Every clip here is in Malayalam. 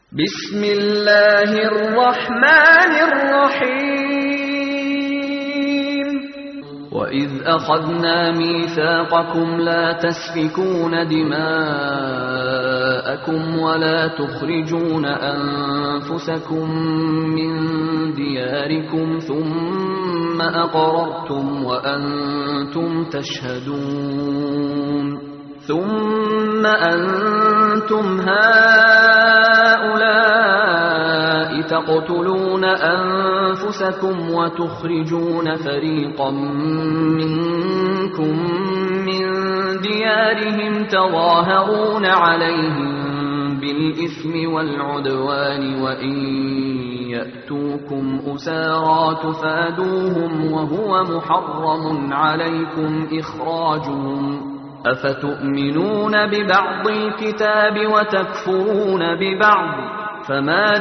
بسم الله الرحمن الرحيم وإذ أخذنا ميثاقكم لا تسفكون دماءكم ولا تخرجون أنفسكم من دياركم ثم أقررتم وأنتم تشهدون ثم أنتم هؤلاء تقتلون أنفسكم وتخرجون فريقا منكم من ديارهم تظاهرون عليهم بالإثم والعدوان وإن يأتوكم أسارى تفادوهم وهو محرم عليكم إخراجهم أفتؤمنون ببعض الكتاب وتكفرون ببعض فما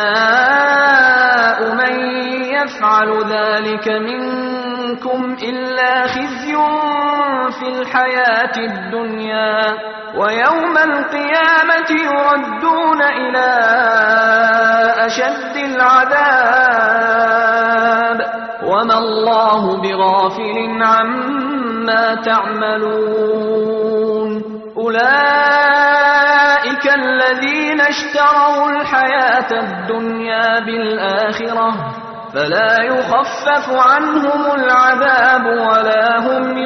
جزاء من يفعل ذلك منكم إلا خزي في الحياة الدنيا ويوم القيامة يردون إلى أشد العذاب وما الله بغافل عما تعملون أولئك الذين اشتروا الحياة الدنيا بالآخرة فلا يخفف عنهم العذاب ولا هم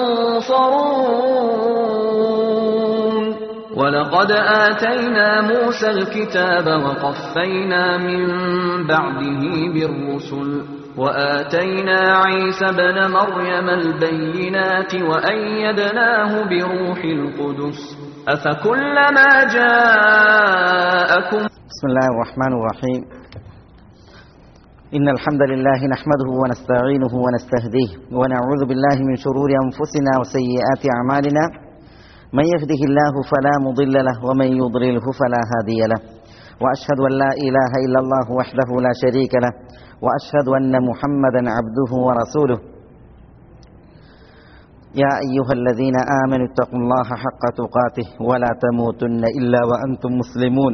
ينصرون ولقد آتينا موسى الكتاب وقفينا من بعده بالرسل وآتينا عيسى بن مريم البينات وأيدناه بروح القدس أفكلما جاءكم بسم الله الرحمن الرحيم إن الحمد لله نحمده ونستعينه ونستهديه ونعوذ بالله من شرور أنفسنا وسيئات أعمالنا من يهده الله فلا مضل له ومن يضلله فلا هادي له وأشهد أن لا إله إلا الله وحده لا شريك له وأشهد أن محمدا عبده ورسوله يا أيها الذين آمنوا اتقوا الله حق تقاته ولا تموتن إلا وأنتم مسلمون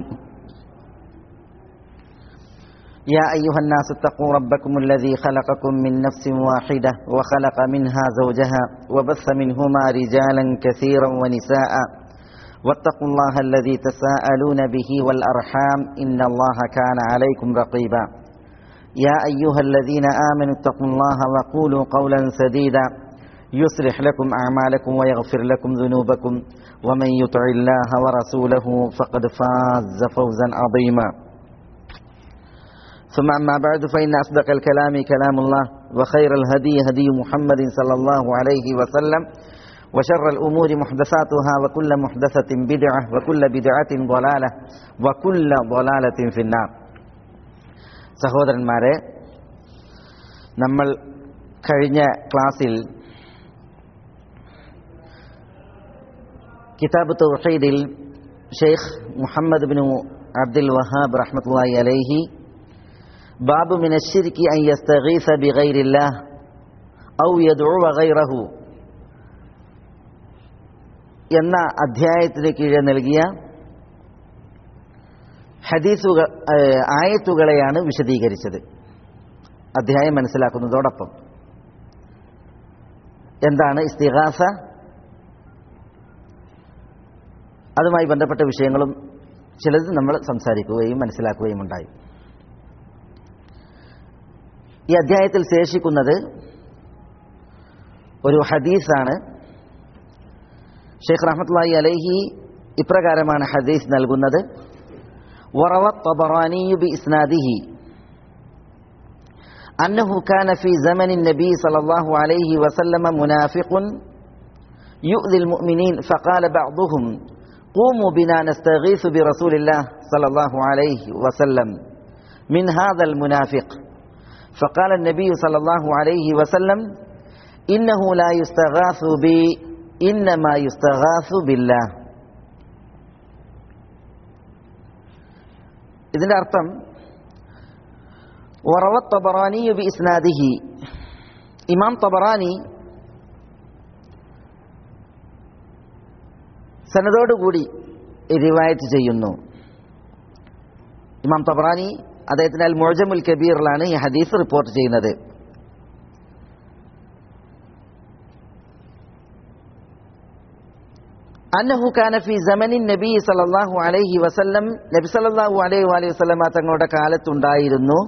يا أيها الناس اتقوا ربكم الذي خلقكم من نفس واحدة وخلق منها زوجها وبث منهما رجالا كثيرا ونساء واتقوا الله الذي تساءلون به والأرحام إن الله كان عليكم رقيبا يا أيها الذين آمنوا اتقوا الله وقولوا قولا سديدا يصلح لكم أعمالكم ويغفر لكم ذنوبكم ومن يطع الله ورسوله فقد فاز فوزا عظيما ثم أما بعد فإن أصدق الكلام كلام الله وخير الهدي هدي محمد صلى الله عليه وسلم وشر الأمور محدثاتها وكل محدثة بدعة وكل بدعة ضلالة وكل ضلالة في النار സഹോദരന്മാരെ നമ്മൾ കഴിഞ്ഞ ക്ലാസ്സിൽ കിതാബ് തൗഹീദിൽ Sheikh Muhammad bin Abdul Wahhab റഹ്മത്തുള്ളാഹി അലൈഹി ബാബു മിൻ അശ്ശിർക്കി അൻ യസ്തഗീസ ബിഗൈരില്ലാഹ് ഔ യദ്ഉവ ഗൈറഹു എന്ന അധ്യായത്തിന് കീഴെ നൽകിയ ഹദീസുകൾ ആയത്തുകളെയാണ് വിശദീകരിച്ചത് അധ്യായം മനസ്സിലാക്കുന്നതോടൊപ്പം എന്താണ് ഇസ്തിഹാസ അതുമായി ബന്ധപ്പെട്ട വിഷയങ്ങളും ചിലത് നമ്മൾ സംസാരിക്കുകയും മനസ്സിലാക്കുകയും ഉണ്ടായി ഈ അധ്യായത്തിൽ ശേഷിക്കുന്നത് ഒരു ഹദീസാണ് ഷെയ്ഖ് റഹ്മത്തുള്ളാഹി അലൈഹി ഇപ്രകാരമാണ് ഹദീസ് നൽകുന്നത് وروى الطبراني بإسناده أنه كان في زمن النبي صلى الله عليه وسلم منافق يؤذي المؤمنين فقال بعضهم قوموا بنا نستغيث برسول الله صلى الله عليه وسلم من هذا المنافق فقال النبي صلى الله عليه وسلم إنه لا يستغاث بي إنما يستغاث بالله ഇതിന്റെ അർത്ഥം വറവത് തബറാനി ബി ഇസ്നാദിഹി ഇമാം തബറാനി സനതോടുകൂടി റിവായത്ത് ചെയ്യുന്നു ഇമാം തബറാനി അദ്ദേഹത്തിന്റെ അൽ മുഴജമുൽ കബീറിലാണ് ഈ ഹദീസ് റിപ്പോർട്ട് ചെയ്യുന്നത് അന്നഹു കാന ഫി സമനിൻ നബി സല്ലല്ലാഹു അലൈഹി വസല്ലം നബി സല്ലല്ലാഹു അലൈഹി വലൈഹി വസല്ലമ തങ്ങളുടെ കാലത്തുണ്ടായിരുന്നു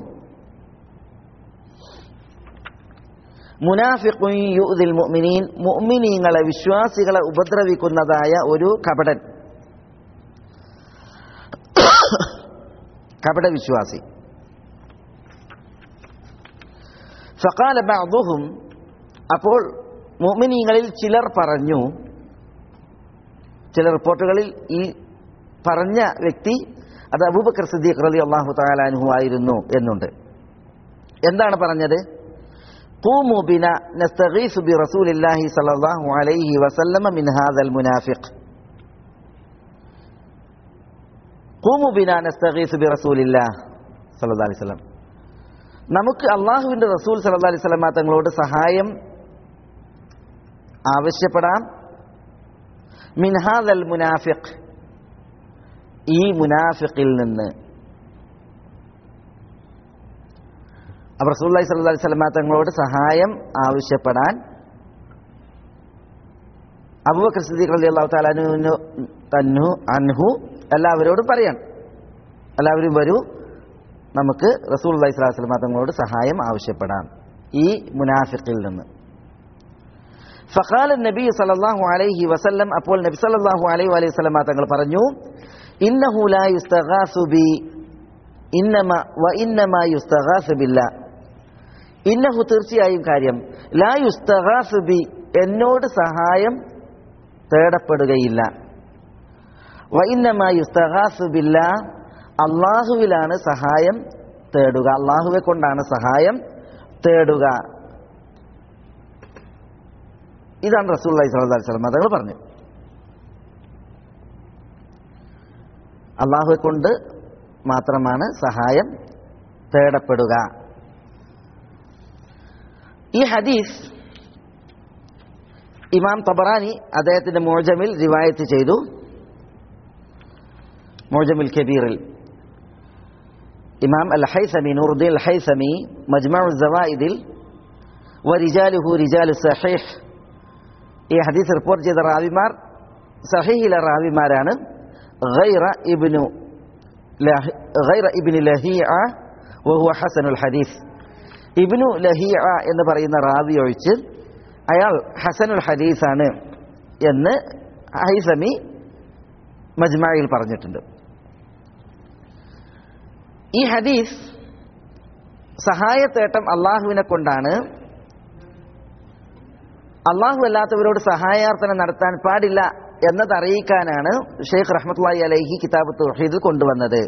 മുനാഫിഖുൻ യുദിൽ മുഅ്മിനീൻ മുഅ്മിനീങ്ങളെ വിശ്വാസികളെ ഉപദ്രവിക്കുന്നതായ ഒരു കപടൻ കപട വിശ്വാസി ഫഖാല ബഅദുഹും അപ്പോൾ മുഅ്മിനീങ്ങളിൽ ചിലർ പറഞ്ഞു ചില റിപ്പോർട്ടുകളിൽ ഈ പറഞ്ഞ വ്യക്തി അത് അബൂബക്കർ സിദ്ദീഖ് റളി അള്ളാഹു തആലാൻഹു ആയിരുന്നു എന്നുണ്ട് എന്താണ് പറഞ്ഞത് قوموا بنا نستغيث برسول الله صلى الله عليه وسلم من هذا المنافق قوموا بنا نستغيث برسول الله صلى الله عليه وسلم നമുക്ക് അള്ളാഹുവിന്റെ റസൂൽ സല്ലല്ലാഹു അലൈഹി വസല്ലമ തങ്ങളോട് സഹായം ആവശ്യപ്പെടാം മിൻഹാദൽ മുനാഫിഖ് ഈ മുനാഫിഖിൽ നിന്ന് അപ്പോൾ റസൂല്ലി സല്ലല്ലാഹു അലൈഹി വസല്ലമ തങ്ങളോട് സഹായം ആവശ്യപ്പെടാൻ അബൂബക്കർ സിദ്ദീഖ് റളിയല്ലാഹു തആല അൻഹു തന്നു അൻഹു എല്ലാവരോടും പറയണം എല്ലാവരും വരൂ നമുക്ക് റസൂൽ അള്ളഹി സ്വലാഹു വസ്ലമ തങ്ങളോട് സഹായം ആവശ്യപ്പെടാം ഈ മുനാഫിഖിൽ നിന്ന് ഫഖാല നബി സല്ലല്ലാഹു അലൈഹി വസല്ലം അപ്പോൾ നബി സല്ലല്ലാഹു അലൈഹി വലൈഹി വസല്ലമ തങ്ങൾ പറഞ്ഞു ഇന്നഹു ലാ യുസ്തഗാസു ബി ഇന്നമ വ ഇന്നമ യുസ്തഗാസു ബില്ല ഇന്നഹു തീർച്ചയായും കാര്യം ലാ യുസ്തഗാസു ബി എന്നോട് സഹായം തേടപ്പെടുകയില്ല വ ഇന്നമ യുസ്തഗാസു ബില്ല അള്ളാഹുവിലാണ് സഹായം തേടുക അള്ളാഹുവെ കൊണ്ടാണ് സഹായം തേടുക ഇതാണ് റസൂൽ അലൈഹി സ്വലാ വസ്ലം തങ്ങൾ പറഞ്ഞു അള്ളാഹുവെ കൊണ്ട് മാത്രമാണ് സഹായം തേടപ്പെടുക ഈ ഹദീസ് ഇമാം തബറാനി അദ്ദേഹത്തിന്റെ മോജമിൽ റിവായത്ത് ചെയ്തു മോജമിൽ കബീറിൽ ഇമാം അൽ ഹൈസമി നൂറുദ്ദീൻ അൽ ഹൈസമി മജ്മഉ സവായിദിൽ വരിജാലുഹു റിജാലു സഹീഹ് ഈ ഹദീസ് റിപ്പോർട്ട് ചെയ്ത റാവിമാർ സഹീഹിലെ റാവിമാരാണ് غير ابن غير ابن لهيعة وهو حسن الحديث ഇബ്നു ലഹിയ എന്ന് പറയുന്ന റാവി ഒഴിച്ച് അയാൾ ഹസനുൽ ഹദീസാണ് എന്ന് ഹൈസമി മജ്മയിൽ പറഞ്ഞിട്ടുണ്ട് ഈ ഹദീസ് സഹായത്തേട്ടം അള്ളാഹുവിനെ കൊണ്ടാണ് അള്ളാഹു അല്ലാത്തവരോട് സഹായാർത്ഥന നടത്താൻ പാടില്ല എന്നത് അറിയിക്കാനാണ് ഷെയ്ഖ് റഹ്മത്തുള്ളി അലൈഹി കിതാബ് തുഹീദിൽ കൊണ്ടുവന്നത്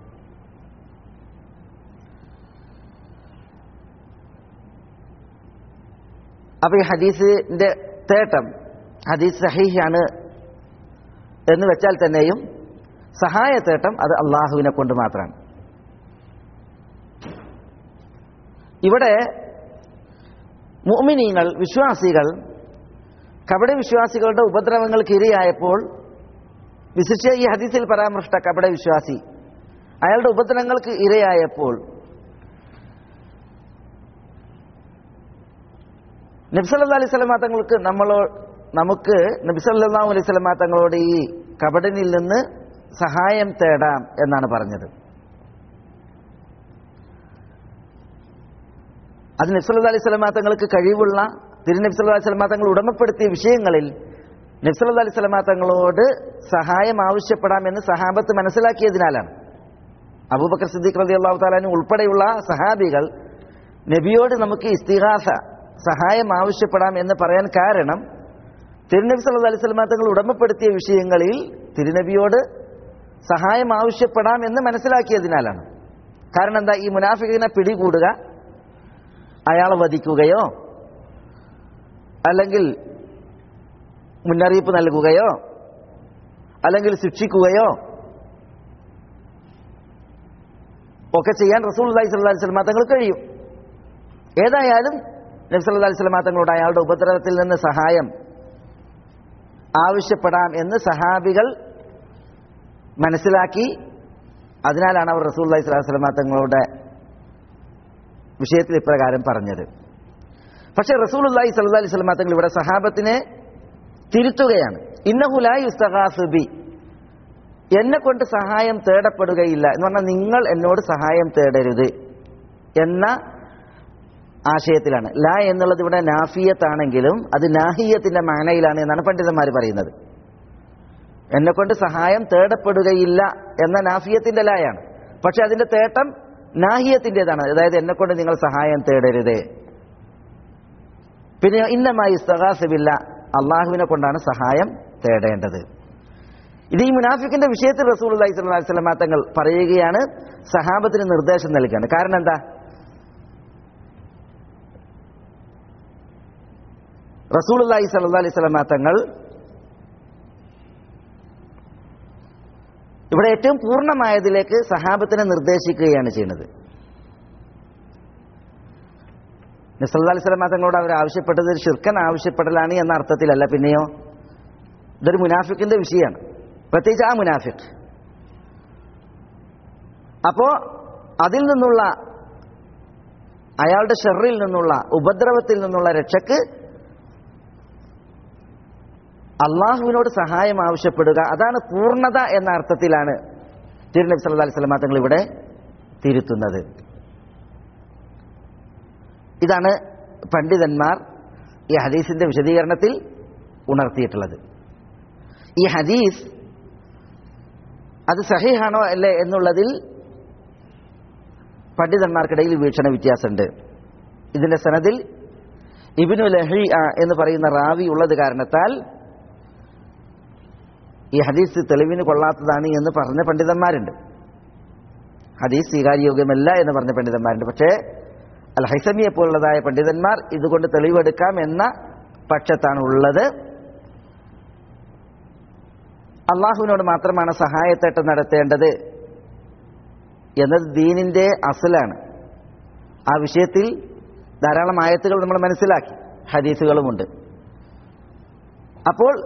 അപ്പൊ ഈ ഹദീസിന്റെ തേട്ടം ഹദീസ് സഹീഹാണ് എന്ന് വെച്ചാൽ തന്നെയും സഹായത്തേട്ടം അത് അള്ളാഹുവിനെ കൊണ്ട് മാത്രമാണ് ഇവിടെ മുഅ്മിനീങ്ങൾ വിശ്വാസികൾ കപട വിശ്വാസികളുടെ ഉപദ്രവങ്ങൾക്ക് ഇരയായപ്പോൾ വിശിഷ്യ ഈ ഹദീസിൽ പരാമൃഷ്ട കപട വിശ്വാസി അയാളുടെ ഉപദ്രവങ്ങൾക്ക് ഇരയായപ്പോൾ നബ്സല്ലാ അലൈഹി സ്വലമാ തങ്ങൾക്ക് നമ്മളോ നമുക്ക് നബ്സല്ലാ അലൈഹി സ്വലമാ തങ്ങളോട് ഈ കപടനിൽ നിന്ന് സഹായം തേടാം എന്നാണ് പറഞ്ഞത് അത് നബ്സല്ലാ അലൈഹി സ്വലമാ തങ്ങൾക്ക് കഴിവുള്ള തിരുനബ്സല്ലാ അലൈഹി സ്വലമാ തങ്ങൾ ഉടമപ്പെടുത്തിയ വിഷയങ്ങളിൽ നബ്സല്ലാ അലൈഹി സ്വലമാ തങ്ങളോട് സഹായം ആവശ്യപ്പെടാമെന്ന് സഹാബത്ത് മനസ്സിലാക്കിയതിനാലാണ് അബൂബക്കർ സിദ്ദീഖ് റതി അള്ളാഹു താലാനും ഉൾപ്പെടെയുള്ള സഹാബികൾ നബിയോട് നമുക്ക് ഇസ്തിഹാസ സഹായം ആവശ്യപ്പെടാം എന്ന് പറയാൻ കാരണം തിരുനബി സല്ലു അലൈഹി സ്വലമാ തങ്ങൾ ഉടമപ്പെടുത്തിയ വിഷയങ്ങളിൽ തിരുനബിയോട് സഹായം ആവശ്യപ്പെടാം എന്ന് മനസ്സിലാക്കിയതിനാലാണ് കാരണം എന്താ ഈ മുനാഫിഖിനെ പിടികൂടുക അയാളെ വധിക്കുകയോ അല്ലെങ്കിൽ മുന്നറിയിപ്പ് നൽകുകയോ അല്ലെങ്കിൽ ശിക്ഷിക്കുകയോ ഒക്കെ ചെയ്യാൻ റസൂൽ അലൈഹി സ്വല്ലാ സ്വലമാ തങ്ങൾ കഴിയും ഏതായാലും നബി സല്ലല്ലാഹു അലൈഹി വസല്ലം തങ്ങളോട് അയാളുടെ ഉപദ്രവത്തിൽ നിന്ന് സഹായം ആവശ്യപ്പെടാം എന്ന് സഹാബികൾ മനസ്സിലാക്കി അതിനാലാണ് അവർ റസൂൽ അലൈഹി സ്വലാഹു വസ്ലമ തങ്ങളുടെ വിഷയത്തിൽ ഇപ്രകാരം പറഞ്ഞത് പക്ഷേ റസൂൽ അള്ളാഹി സല്ലു അലൈഹി സ്വലമ തങ്ങൾ ഇവിടെ സഹാബത്തിനെ തിരുത്തുകയാണ് ഇന്നഹുലായി ഉസ്തഹാസുബി എന്നെ കൊണ്ട് സഹായം തേടപ്പെടുകയില്ല എന്ന് പറഞ്ഞാൽ നിങ്ങൾ എന്നോട് സഹായം തേടരുത് എന്ന ആശയത്തിലാണ് ലാ എന്നുള്ളത് ഇവിടെ നാഫിയത്താണെങ്കിലും അത് നാഹിയത്തിന്റെ മാനയിലാണ് എന്നാണ് പണ്ഡിതന്മാർ പറയുന്നത് എന്നെ കൊണ്ട് സഹായം തേടപ്പെടുകയില്ല എന്ന നാഫിയത്തിന്റെ ലായാണ് പക്ഷെ അതിന്റെ തേട്ടം നാഹിയത്തിൻ്റെതാണ് അതായത് എന്നെ കൊണ്ട് നിങ്ങൾ സഹായം തേടരുത് പിന്നെ ഇന്നമായി ഇസ്തഹാസബില്ല അള്ളാഹുവിനെ കൊണ്ടാണ് സഹായം തേടേണ്ടത് ഇത് ഈ മുനാഫിക്കിന്റെ വിഷയത്തിൽ റസൂൽ അലൈഹി സ്വലാഹി സ്വലമ തങ്ങൾ പറയുകയാണ് സഹാബത്തിന് നിർദ്ദേശം നൽകുകയാണ് കാരണം എന്താ റസൂൽ അലൈഹി സ്വല്ലാ അലൈഹി സ്വലമ തങ്ങൾ ഇവിടെ ഏറ്റവും പൂർണ്ണമായതിലേക്ക് സഹാബത്തിനെ നിർദ്ദേശിക്കുകയാണ് ചെയ്യുന്നത് നിസല്ലാ അലൈഹി സ്വലമ തങ്ങളോട് അവർ ആവശ്യപ്പെട്ടത് ഒരു ഷിർക്കൻ ആവശ്യപ്പെടലാണ് എന്ന അർത്ഥത്തിലല്ല പിന്നെയോ ഇതൊരു മുനാഫിക്കിന്റെ വിഷയമാണ് പ്രത്യേകിച്ച് ആ മുനാഫിക് അപ്പോ അതിൽ നിന്നുള്ള അയാളുടെ ഷെറിൽ നിന്നുള്ള ഉപദ്രവത്തിൽ നിന്നുള്ള രക്ഷക്ക് അള്ളാഹുവിനോട് സഹായം ആവശ്യപ്പെടുക അതാണ് പൂർണ്ണത എന്ന അർത്ഥത്തിലാണ് തിരുനബി സല്ലല്ലാഹു അലൈഹി വസല്ലം തങ്ങൾ ഇവിടെ തിരുത്തുന്നത് ഇതാണ് പണ്ഡിതന്മാർ ഈ ഹദീസിന്റെ വിശദീകരണത്തിൽ ഉണർത്തിയിട്ടുള്ളത് ഈ ഹദീസ് അത് സഹിഹാണോ അല്ലേ എന്നുള്ളതിൽ പണ്ഡിതന്മാർക്കിടയിൽ വീക്ഷണ വ്യത്യാസമുണ്ട് ഇതിന്റെ സനദിൽ ഇബിനു ലഹി എന്ന് പറയുന്ന റാവി ഉള്ളത് കാരണത്താൽ ഈ ഹദീസ് തെളിവിന് കൊള്ളാത്തതാണ് എന്ന് പറഞ്ഞ പണ്ഡിതന്മാരുണ്ട് ഹദീസ് സ്വീകാര്യോഗ്യമല്ല എന്ന് പറഞ്ഞ പണ്ഡിതന്മാരുണ്ട് പക്ഷേ അൽ ഹൈസമിയെ പോലുള്ളതായ പണ്ഡിതന്മാർ ഇതുകൊണ്ട് തെളിവെടുക്കാം എന്ന പക്ഷത്താണ് ഉള്ളത് അള്ളാഹുവിനോട് മാത്രമാണ് സഹായത്തേട്ടം നടത്തേണ്ടത് എന്നത് ദീനിന്റെ അസലാണ് ആ വിഷയത്തിൽ ധാരാളം ആയത്തുകൾ നമ്മൾ മനസ്സിലാക്കി ഹദീസുകളുമുണ്ട് അപ്പോൾ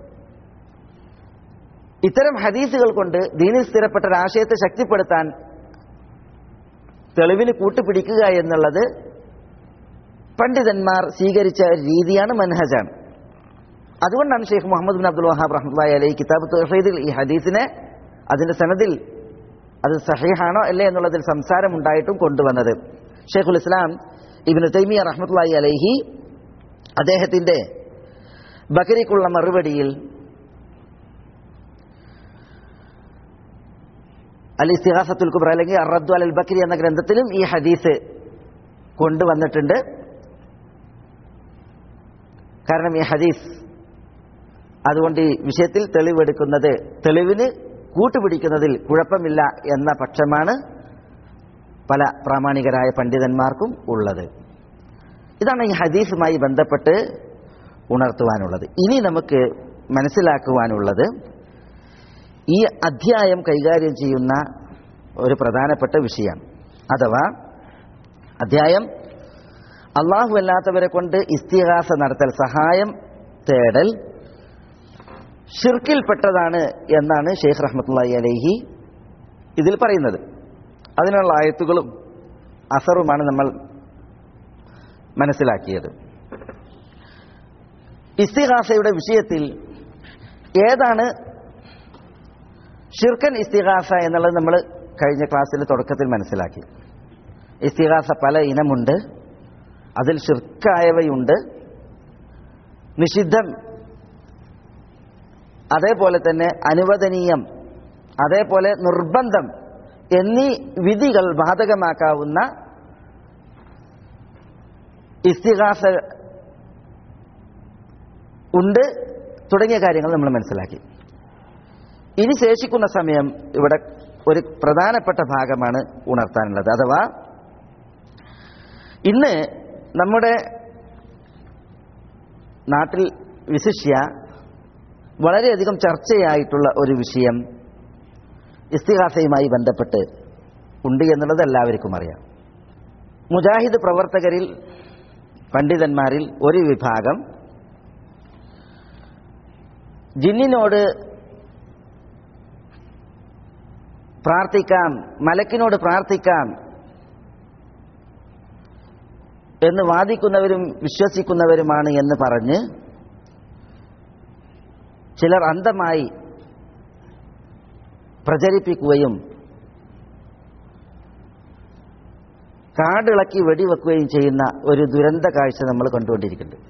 ഇത്തരം ഹദീസുകൾ കൊണ്ട് ദീനിൽ സ്ഥിരപ്പെട്ട ഒരു ആശയത്തെ ശക്തിപ്പെടുത്താൻ തെളിവിന് കൂട്ടുപിടിക്കുക എന്നുള്ളത് പണ്ഡിതന്മാർ സ്വീകരിച്ച രീതിയാണ് മൻഹജാണ് അതുകൊണ്ടാണ് Sheikh Muhammad bin Abdul Wahhab റഹ്മത്തുള്ളാഹി അലൈഹി കിതാബ് തൗഹീദിൽ ഈ ഹദീസിനെ അതിന്റെ സനദിൽ അത് സഹീഹാണോ അല്ലേ എന്നുള്ളതിൽ സംസാരമുണ്ടായിട്ടും കൊണ്ടുവന്നത് ഷെയ്ഖുൽ ഇസ്ലാം ഇബിന് തൈമിയ റഹ്മത്തുള്ളാഹി അലൈഹി അദ്ദേഹത്തിന്റെ ബക്രിക്കുള്ള മറുപടിയിൽ അൽ ഇസ്തിഹാസത്തുൽ കുബ്ര അല്ലെങ്കിൽ അറദ്ദു അൽ ബക്രി എന്ന ഗ്രന്ഥത്തിലും ഈ ഹദീസ് കൊണ്ടുവന്നിട്ടുണ്ട് കാരണം ഈ ഹദീസ് അതുകൊണ്ട് ഈ വിഷയത്തിൽ തെളിവെടുക്കുന്നത് തെളിവിന് കൂട്ടുപിടിക്കുന്നതിൽ കുഴപ്പമില്ല എന്ന പക്ഷമാണ് പല പ്രാമാണികരായ പണ്ഡിതന്മാർക്കും ഉള്ളത് ഇതാണ് ഈ ഹദീസുമായി ബന്ധപ്പെട്ട് ഉണർത്തുവാനുള്ളത് ഇനി നമുക്ക് മനസ്സിലാക്കുവാനുള്ളത് ഈ അധ്യായം കൈകാര്യം ചെയ്യുന്ന ഒരു പ്രധാനപ്പെട്ട വിഷയമാണ് അഥവാ അധ്യായം അള്ളാഹു അല്ലാത്തവരെ കൊണ്ട് ഇസ്തിഹാസ നടത്തൽ സഹായം തേടൽ ഷിർക്കിൽപ്പെട്ടതാണ് എന്നാണ് ഷെയ്ഖ് റഹ്മത്തുള്ളി അലൈഹി ഇതിൽ പറയുന്നത് അതിനുള്ള ആയത്തുകളും അസറുമാണ് നമ്മൾ മനസ്സിലാക്കിയത് ഇസ്തിഹാസയുടെ വിഷയത്തിൽ ഏതാണ് ഷിർക്കൻ ഇസ്തിഹാസ എന്നുള്ളത് നമ്മൾ കഴിഞ്ഞ ക്ലാസ്സിൽ തുടക്കത്തിൽ മനസ്സിലാക്കി ഇസ്തിഹാസ പല ഇനമുണ്ട് അതിൽ ഷിർക്കായവയുണ്ട് നിഷിദ്ധം അതേപോലെ തന്നെ അനുവദനീയം അതേപോലെ നിർബന്ധം എന്നീ വിധികൾ ബാധകമാക്കാവുന്ന ഇസ്തിഹാസ ഉണ്ട് തുടങ്ങിയ കാര്യങ്ങൾ നമ്മൾ മനസ്സിലാക്കി ഇനി ശേഷിക്കുന്ന സമയം ഇവിടെ ഒരു പ്രധാനപ്പെട്ട ഭാഗമാണ് ഉണർത്താനുള്ളത് അഥവാ ഇന്ന് നമ്മുടെ നാട്ടിൽ വിശിഷ്യ വളരെയധികം ചർച്ചയായിട്ടുള്ള ഒരു വിഷയം ഇസ്തിഹാസയുമായി ബന്ധപ്പെട്ട് ഉണ്ട് എന്നുള്ളത് എല്ലാവർക്കും അറിയാം മുജാഹിദ് പ്രവർത്തകരിൽ പണ്ഡിതന്മാരിൽ ഒരു വിഭാഗം ജിന്നിനോട് പ്രാർത്ഥിക്കാം മലക്കിനോട് പ്രാർത്ഥിക്കാം എന്ന് വാദിക്കുന്നവരും വിശ്വസിക്കുന്നവരുമാണ് എന്ന് പറഞ്ഞ് ചിലർ അന്ധമായി പ്രചരിപ്പിക്കുകയും കാടിളക്കി വെടിവെക്കുകയും ചെയ്യുന്ന ഒരു ദുരന്ത കാഴ്ച നമ്മൾ കണ്ടുകൊണ്ടിരിക്കുന്നുണ്ട്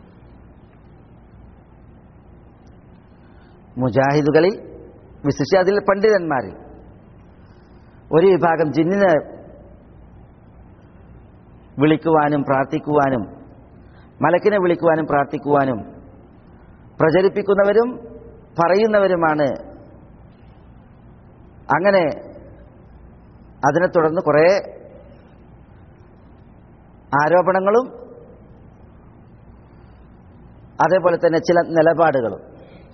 മുജാഹിദുകളിൽ വിശിഷ്യ അതിൽ പണ്ഡിതന്മാരിൽ ഒരു വിഭാഗം ജിന്നിനെ വിളിക്കുവാനും പ്രാർത്ഥിക്കുവാനും മലക്കിനെ വിളിക്കുവാനും പ്രാർത്ഥിക്കുവാനും പ്രചരിപ്പിക്കുന്നവരും പറയുന്നവരുമാണ് അങ്ങനെ അതിനെ തുടർന്ന് കുറേ ആരോപണങ്ങളും അതേപോലെ തന്നെ ചില നിലപാടുകളും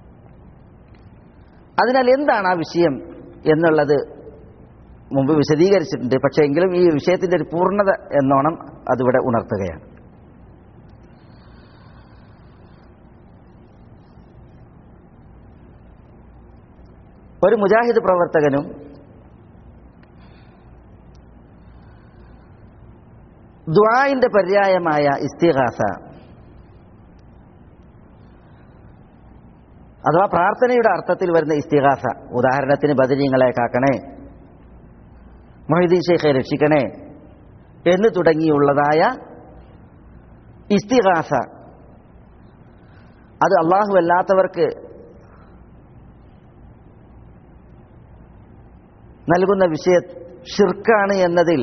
അതിനാൽ എന്താണ് ആ വിഷയം എന്നുള്ളത് മുമ്പ് വിശദീകരിച്ചിട്ടുണ്ട് പക്ഷേ എങ്കിലും ഈ വിഷയത്തിന്റെ ഒരു പൂർണ്ണത എന്നോണം അതിവിടെ ഉണർത്തുകയാണ് ഒരു മുജാഹിദ് പ്രവർത്തകനും ദ്വായിന്റെ പര്യായമായ ഇസ്തിഹാസ അഥവാ പ്രാർത്ഥനയുടെ അർത്ഥത്തിൽ വരുന്ന ഇസ്തിഹാസ ഉദാഹരണത്തിന് ബദരീങ്ങളെ കാക്കണേ മൊഹീദ്ദീൻ ഷെയ്ഖെ രക്ഷിക്കണേ എന്ന് തുടങ്ങിയുള്ളതായ ഇസ്തിഹാസ അത് അള്ളാഹു അല്ലാത്തവർക്ക് നൽകുന്ന വിഷയ ഷിർക്കാണ് എന്നതിൽ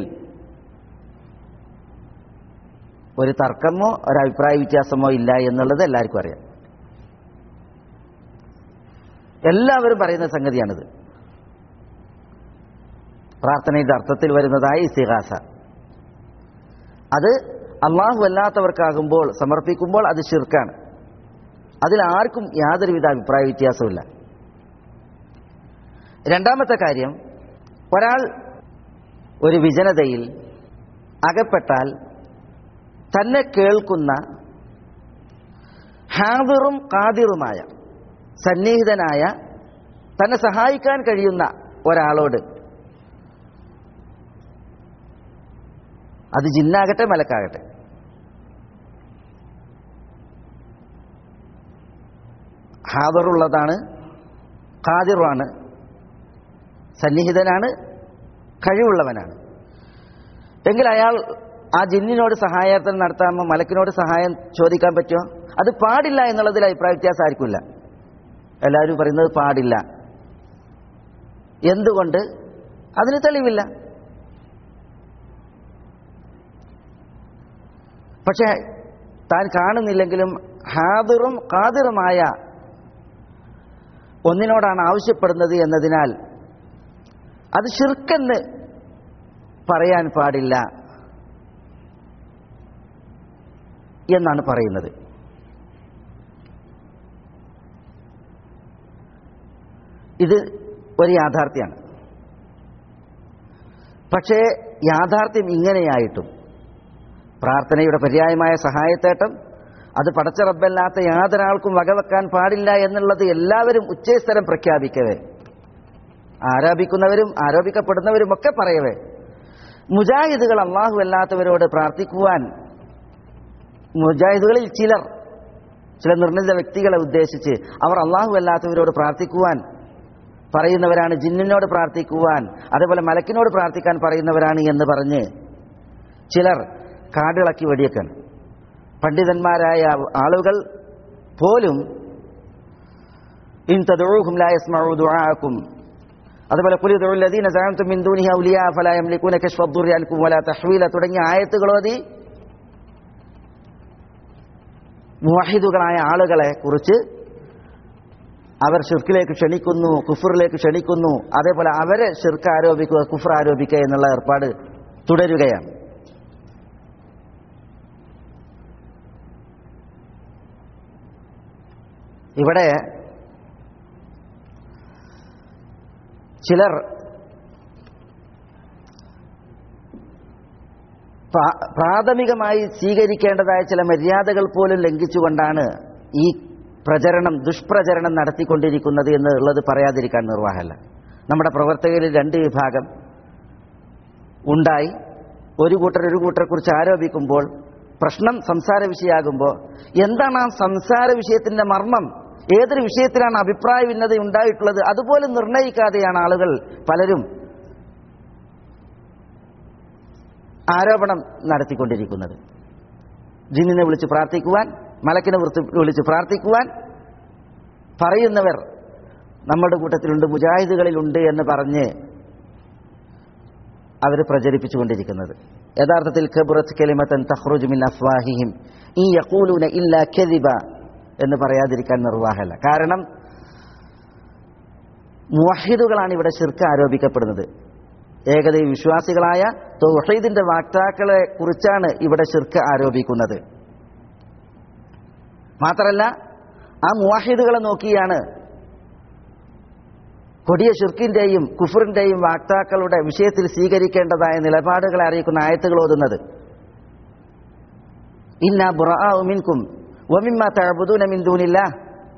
ഒരു തർക്കമോ ഒരഭിപ്രായ വ്യത്യാസമോ ഇല്ല എന്നുള്ളത് എല്ലാവർക്കും അറിയാം എല്ലാവരും പറയുന്ന സംഗതിയാണിത് പ്രാർത്ഥനയുടെ അർത്ഥത്തിൽ വരുന്നതായ ഇസ്തിഹാസ അത് അള്ളാഹു അല്ലാത്തവർക്കാകുമ്പോൾ സമർപ്പിക്കുമ്പോൾ അത് ഷിർക്കാണ് അതിൽ ആർക്കും യാതൊരുവിധ അഭിപ്രായ വ്യത്യാസമില്ല രണ്ടാമത്തെ കാര്യം ഒരാൾ ഒരു വിജനതയിൽ അകപ്പെട്ടാൽ തന്നെ കേൾക്കുന്ന ഹാദിറും കാതിറുമായ സന്നിഹിതനായ തന്നെ സഹായിക്കാൻ കഴിയുന്ന ഒരാളോട് അത് ജിന്നാകട്ടെ മലക്കാകട്ടെ ഹാദറുള്ളതാണ് ഖാദിറുമാണ് സന്നിഹിതനാണ് കഴിവുള്ളവനാണ് എങ്കിൽ അയാൾ ആ ജിന്നിനോട് സഹായാർത്ഥന നടത്താമോ മലക്കിനോട് സഹായം ചോദിക്കാൻ പറ്റുമോ അത് പാടില്ല എന്നുള്ളതിൽ അഭിപ്രായ വ്യത്യാസം ആയിരിക്കില്ല എല്ലാവരും പറയുന്നത് പാടില്ല എന്തുകൊണ്ട് അതിന് തെളിവില്ല പക്ഷെ താൻ കാണുന്നില്ലെങ്കിലും ഹാദിറും കാതിറുമായ ഒന്നിനോടാണ് ആവശ്യപ്പെടുന്നത് എന്നതിനാൽ അത് ഷിർക്കെന്ന് പറയാൻ പാടില്ല എന്നാണ് പറയുന്നത് ഇത് ഒരു യാഥാർത്ഥ്യമാണ് പക്ഷേ യാഥാർത്ഥ്യം ഇങ്ങനെയായിട്ടും പ്രാർത്ഥനയുടെ പര്യായമായ സഹായത്തേട്ടം അത് പടച്ച റബ്ബല്ലാത്ത യാതൊരാൾക്കും വകവെക്കാൻ പാടില്ല എന്നുള്ളത് എല്ലാവരും ഉച്ചസ്ഥലം പ്രഖ്യാപിക്കവേ ആരോപിക്കുന്നവരും ആരോപിക്കപ്പെടുന്നവരും ഒക്കെ പറയവേ മുജാഹിദുകൾ അള്ളാഹു അല്ലാത്തവരോട് പ്രാർത്ഥിക്കുവാൻ മുജാഹിദുകളിൽ ചിലർ ചില നിർണിത വ്യക്തികളെ ഉദ്ദേശിച്ച് അവർ അള്ളാഹു അല്ലാത്തവരോട് പ്രാർത്ഥിക്കുവാൻ പറയുന്നവരാണ് ജിന്നിനോട് പ്രാർത്ഥിക്കുവാൻ അതേപോലെ മലക്കിനോട് പ്രാർത്ഥിക്കാൻ പറയുന്നവരാണ് എന്ന് പറഞ്ഞ് ചിലർ കാടിളക്കി വെടിയേക്കാണ് പണ്ഡിതന്മാരായ ആളുകൾ പോലും ഇൻ തദഊഹും ലാ യസ്മഉ ദുആഅക്കും അതുപോലെ കുലി ദുഉല്ലദീന സഅംതും മിൻ ദൂനിഹി ഔലിയാ ഫലാ യംലികൂന കശ്ഫ ദുർരി അൻകും വലാ തഹ്വീല തുടങ്ങിയ ആയത്തുകൾ ഓതി മുവഹിദുകളായ ആളുകളെ കുറിച്ച് അവർ ഷിർക്കിലേക്ക് ക്ഷണിക്കുന്നു കുഫറിലേക്ക് ക്ഷണിക്കുന്നു അതേപോലെ അവരെ ഷിർക്ക് ആരോപിക്കുക കുഫർ ആരോപിക്കുക എന്നുള്ള ഏർപ്പാട് തുടരുകയാണ് ഇവിടെ ചിലർ പ്രാ- പ്രാഥമികമായി സ്വീകരിക്കേണ്ടതായ ചില മര്യാദകൾ പോലും ലംഘിച്ചുകൊണ്ടാണ് ഈ പ്രചരണം ദുഷ്പ്രചരണം നടത്തിക്കൊണ്ടിരിക്കുന്നത് എന്നുള്ളത് പറയാതിരിക്കാൻ നിർവാഹമല്ല നമ്മുടെ പ്രവർത്തകരിൽ രണ്ട് വിഭാഗം ഉണ്ടായി ഒരു കൂട്ടർ ഒരു കൂട്ടരെ കുറിച്ച് ആരോപിക്കുമ്പോൾ പ്രശ്നം സംസാര വിഷയമാകുമ്പോൾ എന്താണ് ആ സംസാര വിഷയത്തിന്റെ മർമ്മം ഏതൊരു വിഷയത്തിലാണ് അഭിപ്രായ ഭിന്നത ഉണ്ടായിട്ടുള്ളത് അതുപോലെ നിർണയിക്കാതെയാണ് ആളുകൾ പലരും ആരോപണം നടത്തിക്കൊണ്ടിരിക്കുന്നത് ജിന്നിനെ വിളിച്ച് പ്രാർത്ഥിക്കുവാൻ മലക്കിനെ വൃത്തി- വിളിച്ച് പ്രാർത്ഥിക്കുവാൻ പറയുന്നവർ നമ്മുടെ കൂട്ടത്തിലുണ്ട് മുജാഹിദുകളിലുണ്ട് എന്ന് പറഞ്ഞ് അവർ പ്രചരിപ്പിച്ചുകൊണ്ടിരിക്കുന്നത് യഥാർത്ഥത്തിൽ ഖബറത്ത് കലിമത്തൻ തഹ്റുജ് മിൻ അഫ്വാഹിഹിം ഈ യഖൂലൂന ഇല്ലാ കദിബ എന്ന് പറയാതിരിക്കാൻ നിർവാഹമല്ല കാരണം മുവഹിദുകളാണ് ഇവിടെ ശിർക്ക് ആരോപിക്കപ്പെടുന്നത് ഏകദൈവ വിശ്വാസികളായ തൗഹീദിന്റെ വാക്താക്കളെ കുറിച്ചാണ് ഇവിടെ ശിർക്ക് ആരോപിക്കുന്നത് മാത്രമല്ല ആ മുവാഹിദുകളെ നോക്കിയാണ് കൊടിയ ഷിർക്കിന്റെയും കുഫറിന്റെയും വാക്താക്കളുടെ വിഷയത്തിൽ സ്വീകരിക്കേണ്ടതായ നിലപാടുകളെ അറിയിക്കുന്ന ആയത്തുകൾ ഓതുന്നത് ഇന്ന ബുറാഉമിൻകും വമിമ്മ തഅബുദൂന മിൻ ദൂനില്ലാഹ്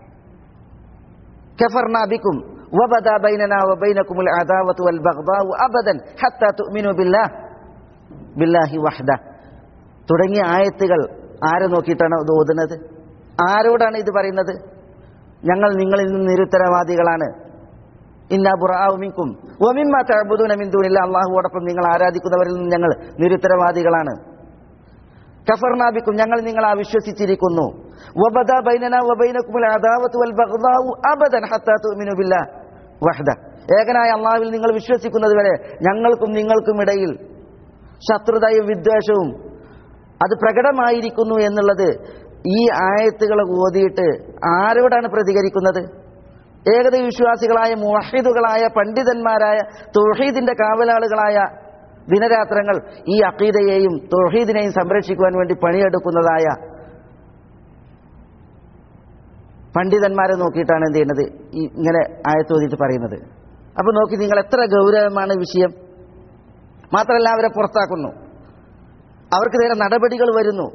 كفرنا بكم وبدا بيننا وبينكم العداوة والبغضاء أبدا حتى تؤمنوا بالله بالله وحده തുടങ്ങിയ ആയത്തുകൾ ആരെ നോക്കിയിട്ടാണ് ഇത് ഓതുന്നത് ആരോടാണ് ഇത് പറയുന്നത് ഞങ്ങൾ നിങ്ങളിൽ നിന്ന് നിരുത്തരവാദികളാണ് ഇന്ന ബുറാവുമിക്കും ഒമിമ്മ തഅബുദൂന മിൻ ദൂനില്ല അള്ളാഹുവോടൊപ്പം നിങ്ങൾ ആരാധിക്കുന്നവരിൽ നിന്ന് ഞങ്ങൾ നിരുത്തരവാദികളാണ് കഫർനാബിക്കും ഞങ്ങൾ നിങ്ങളെ അവിശ്വസിച്ചിരിക്കുന്നു വബദ ബൈനന വബൈനകുമുൽ അദാവത്തു വൽ ബഗ്ദാഉ അബദൻ ഹത്താ തുഅ്മിനു ബില്ലാഹ് വഹ്ദ ഏകനായ അള്ളാഹുവിൽ നിങ്ങൾ വിശ്വസിക്കുന്നത് വരെ ഞങ്ങൾക്കും നിങ്ങൾക്കും ഇടയിൽ ശത്രുതയും വിദ്വേഷവും അത് പ്രകടമായിരിക്കുന്നു എന്നുള്ളത് ഈ ആയത്തുകൾ ഓതിയിട്ട് ആരോടാണ് പ്രതികരിക്കുന്നത് ഏകദൈവ വിശ്വാസികളായ മുവഹിദുകളായ പണ്ഡിതന്മാരായ തൗഹീദിന്റെ കാവലാളുകളായ ദിനരാത്രങ്ങൾ ഈ അക്കീദയെയും തൗഹീദിനെയും സംരക്ഷിക്കുവാൻ വേണ്ടി പണിയെടുക്കുന്നതായ പണ്ഡിതന്മാരെ നോക്കിയിട്ടാണ് എന്ത് ചെയ്യുന്നത് ഈ ഇങ്ങനെ ആയത്തോതിയിട്ട് പറയുന്നത് അപ്പൊ നോക്കി നിങ്ങൾ എത്ര ഗൗരവമാണ് വിഷയം മാത്രമല്ല അവരെ പുറത്താക്കുന്നു അവർക്ക് നേരെ നടപടികൾ വരുന്നു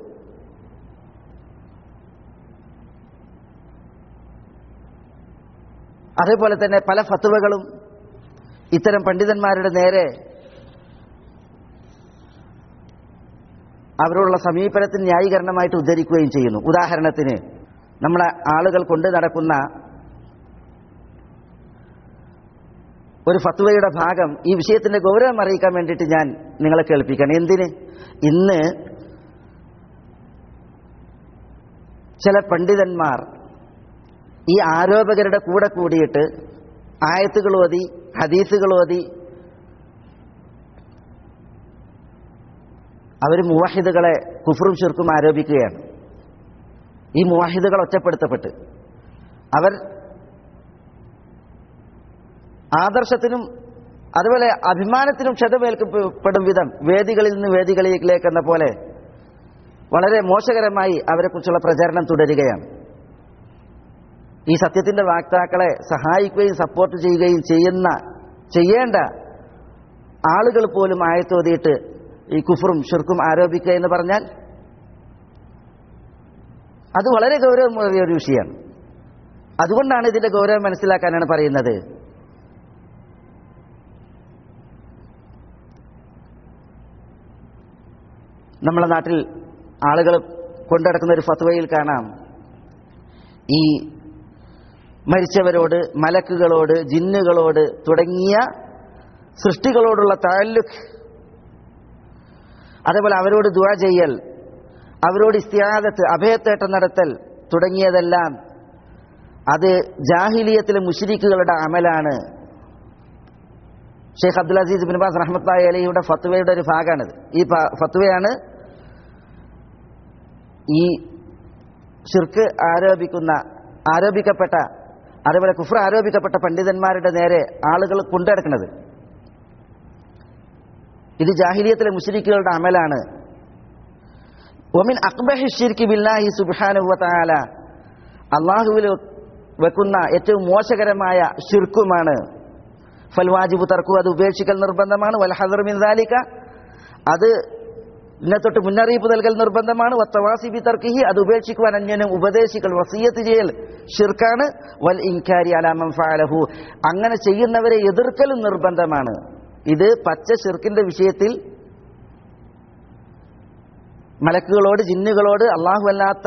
അതേപോലെ തന്നെ പല ഫത്തുവകളും ഇത്തരം പണ്ഡിതന്മാരുടെ നേരെ അവരോടുള്ള സമീപനത്തിന് ന്യായീകരണമായിട്ട് ഉദ്ധരിക്കുകയും ചെയ്യുന്നു ഉദാഹരണത്തിന് നമ്മളെ ആളുകൾ കൊണ്ട് നടക്കുന്ന ഒരു ഫത്വയുടെ ഭാഗം ഈ വിഷയത്തിന്റെ ഗൗരവം അറിയിക്കാൻ വേണ്ടിയിട്ട് ഞാൻ നിങ്ങളെ കേൾപ്പിക്കണം എന്തിന് ഇന്ന് ചില പണ്ഡിതന്മാർ ഈ ആരോപകരുടെ കൂടെ കൂടിയിട്ട് ആയത്തുകൾ ഓതി ഹദീസുകൾ ഓതി അവർ മുവാഹിദുകളെ കുഫറും ഷിർക്കും ആരോപിക്കുകയാണ് ഈ മുവാഹിദുകൾ ഒറ്റപ്പെടുത്തപ്പെട്ട് അവർ ആദർശത്തിനും അതുപോലെ അഭിമാനത്തിനും ക്ഷതമേൽക്കപ്പെടും വിധം വേദികളിൽ നിന്ന് വേദികളിലേക്ക് എന്ന പോലെ വളരെ മോശകരമായി അവരെക്കുറിച്ചുള്ള പ്രചരണം തുടരുകയാണ് ഈ സത്യത്തിന്റെ വാക്താക്കളെ സഹായിക്കുകയും സപ്പോർട്ട് ചെയ്യുകയും ചെയ്യുന്ന ചെയ്യേണ്ട ആളുകൾ പോലും ആയത്തോതിയിട്ട് ഈ കുഫറും ഷിർക്കും ആരോപിക്കുക എന്ന് പറഞ്ഞാൽ അത് വളരെ ഗൗരവമേറിയ ഒരു വിഷയമാണ് അതുകൊണ്ടാണ് ഇതിന്റെ ഗൗരവം മനസ്സിലാക്കാനാണ് പറയുന്നത് നമ്മളെ നാട്ടിൽ ആളുകൾ കൊണ്ടുനടക്കുന്ന ഒരു ഫത്വയിൽ കാണാം ഈ മരിച്ചവരോട് മലക്കുകളോട് ജിന്നുകളോട് തുടങ്ങിയ സൃഷ്ടികളോടുള്ള താല്ലുഖ് അതേപോലെ അവരോട് ദുആ ചെയ്യൽ അവരോട് ഇസ്തിയാദത്ത് അഭയത്തേട്ടം നടത്തൽ തുടങ്ങിയതെല്ലാം അത് ജാഹിലിയത്തിലെ മുഷിരിക്കുകളുടെ അമലാണ് Sheikh Abdul Aziz bin Baz റഹ്മത്തായ അലിയുടെ ഫത്വയുടെ ഒരു ഭാഗമാണിത് ഈ പ- ഫത്വയാണ് ഈ ഷിർക്ക് ആരോപിക്കുന്ന ആരോപിക്കപ്പെട്ട അതേപോലെ കുഫ്ര ആരോപിക്കപ്പെട്ട പണ്ഡിതന്മാരുടെ നേരെ ആളുകൾ കൊണ്ടുനടക്കുന്നത് ഇത് ജാഹിലിയത്തിലെ മുസ്ലിക്കുകളുടെ അമലാണ് ഒമിൻ അക്ബഹി ഷിർക്ക് ബില്ലാഹി സുബ്ഹാനഹു വതആല അള്ളാഹുവിൽ വെക്കുന്ന ഏറ്റവും മോശകരമായ ഷിർക്കുമാണ് ഫൽ വാജിബു തർക്കു അത് ഉപേക്ഷിക്കൽ നിർബന്ധമാണ് വൽ ഹദർ മിൻ ദാലിക അത് ഇതിനെ തൊട്ട് മുന്നറിയിപ്പ് നൽകൽ നിർബന്ധമാണ് വത്തവാസി ബി തർക്കിഹി അത് ഉപേക്ഷിക്കുവാൻ അന്യനും ഉപദേശിക്കൽ വസീയത്ത് ചെയ്യൽ ഷിർക്കാണ് വൽ ഇൻകാരി അലാമം ഫാലഹു അങ്ങനെ ചെയ്യുന്നവരെ എതിർക്കലും നിർബന്ധമാണ് ഇത് പച്ച ഷിർക്കിന്റെ വിഷയത്തിൽ മലക്കുകളോട് ജിന്നുകളോട് അള്ളാഹു അല്ലാത്ത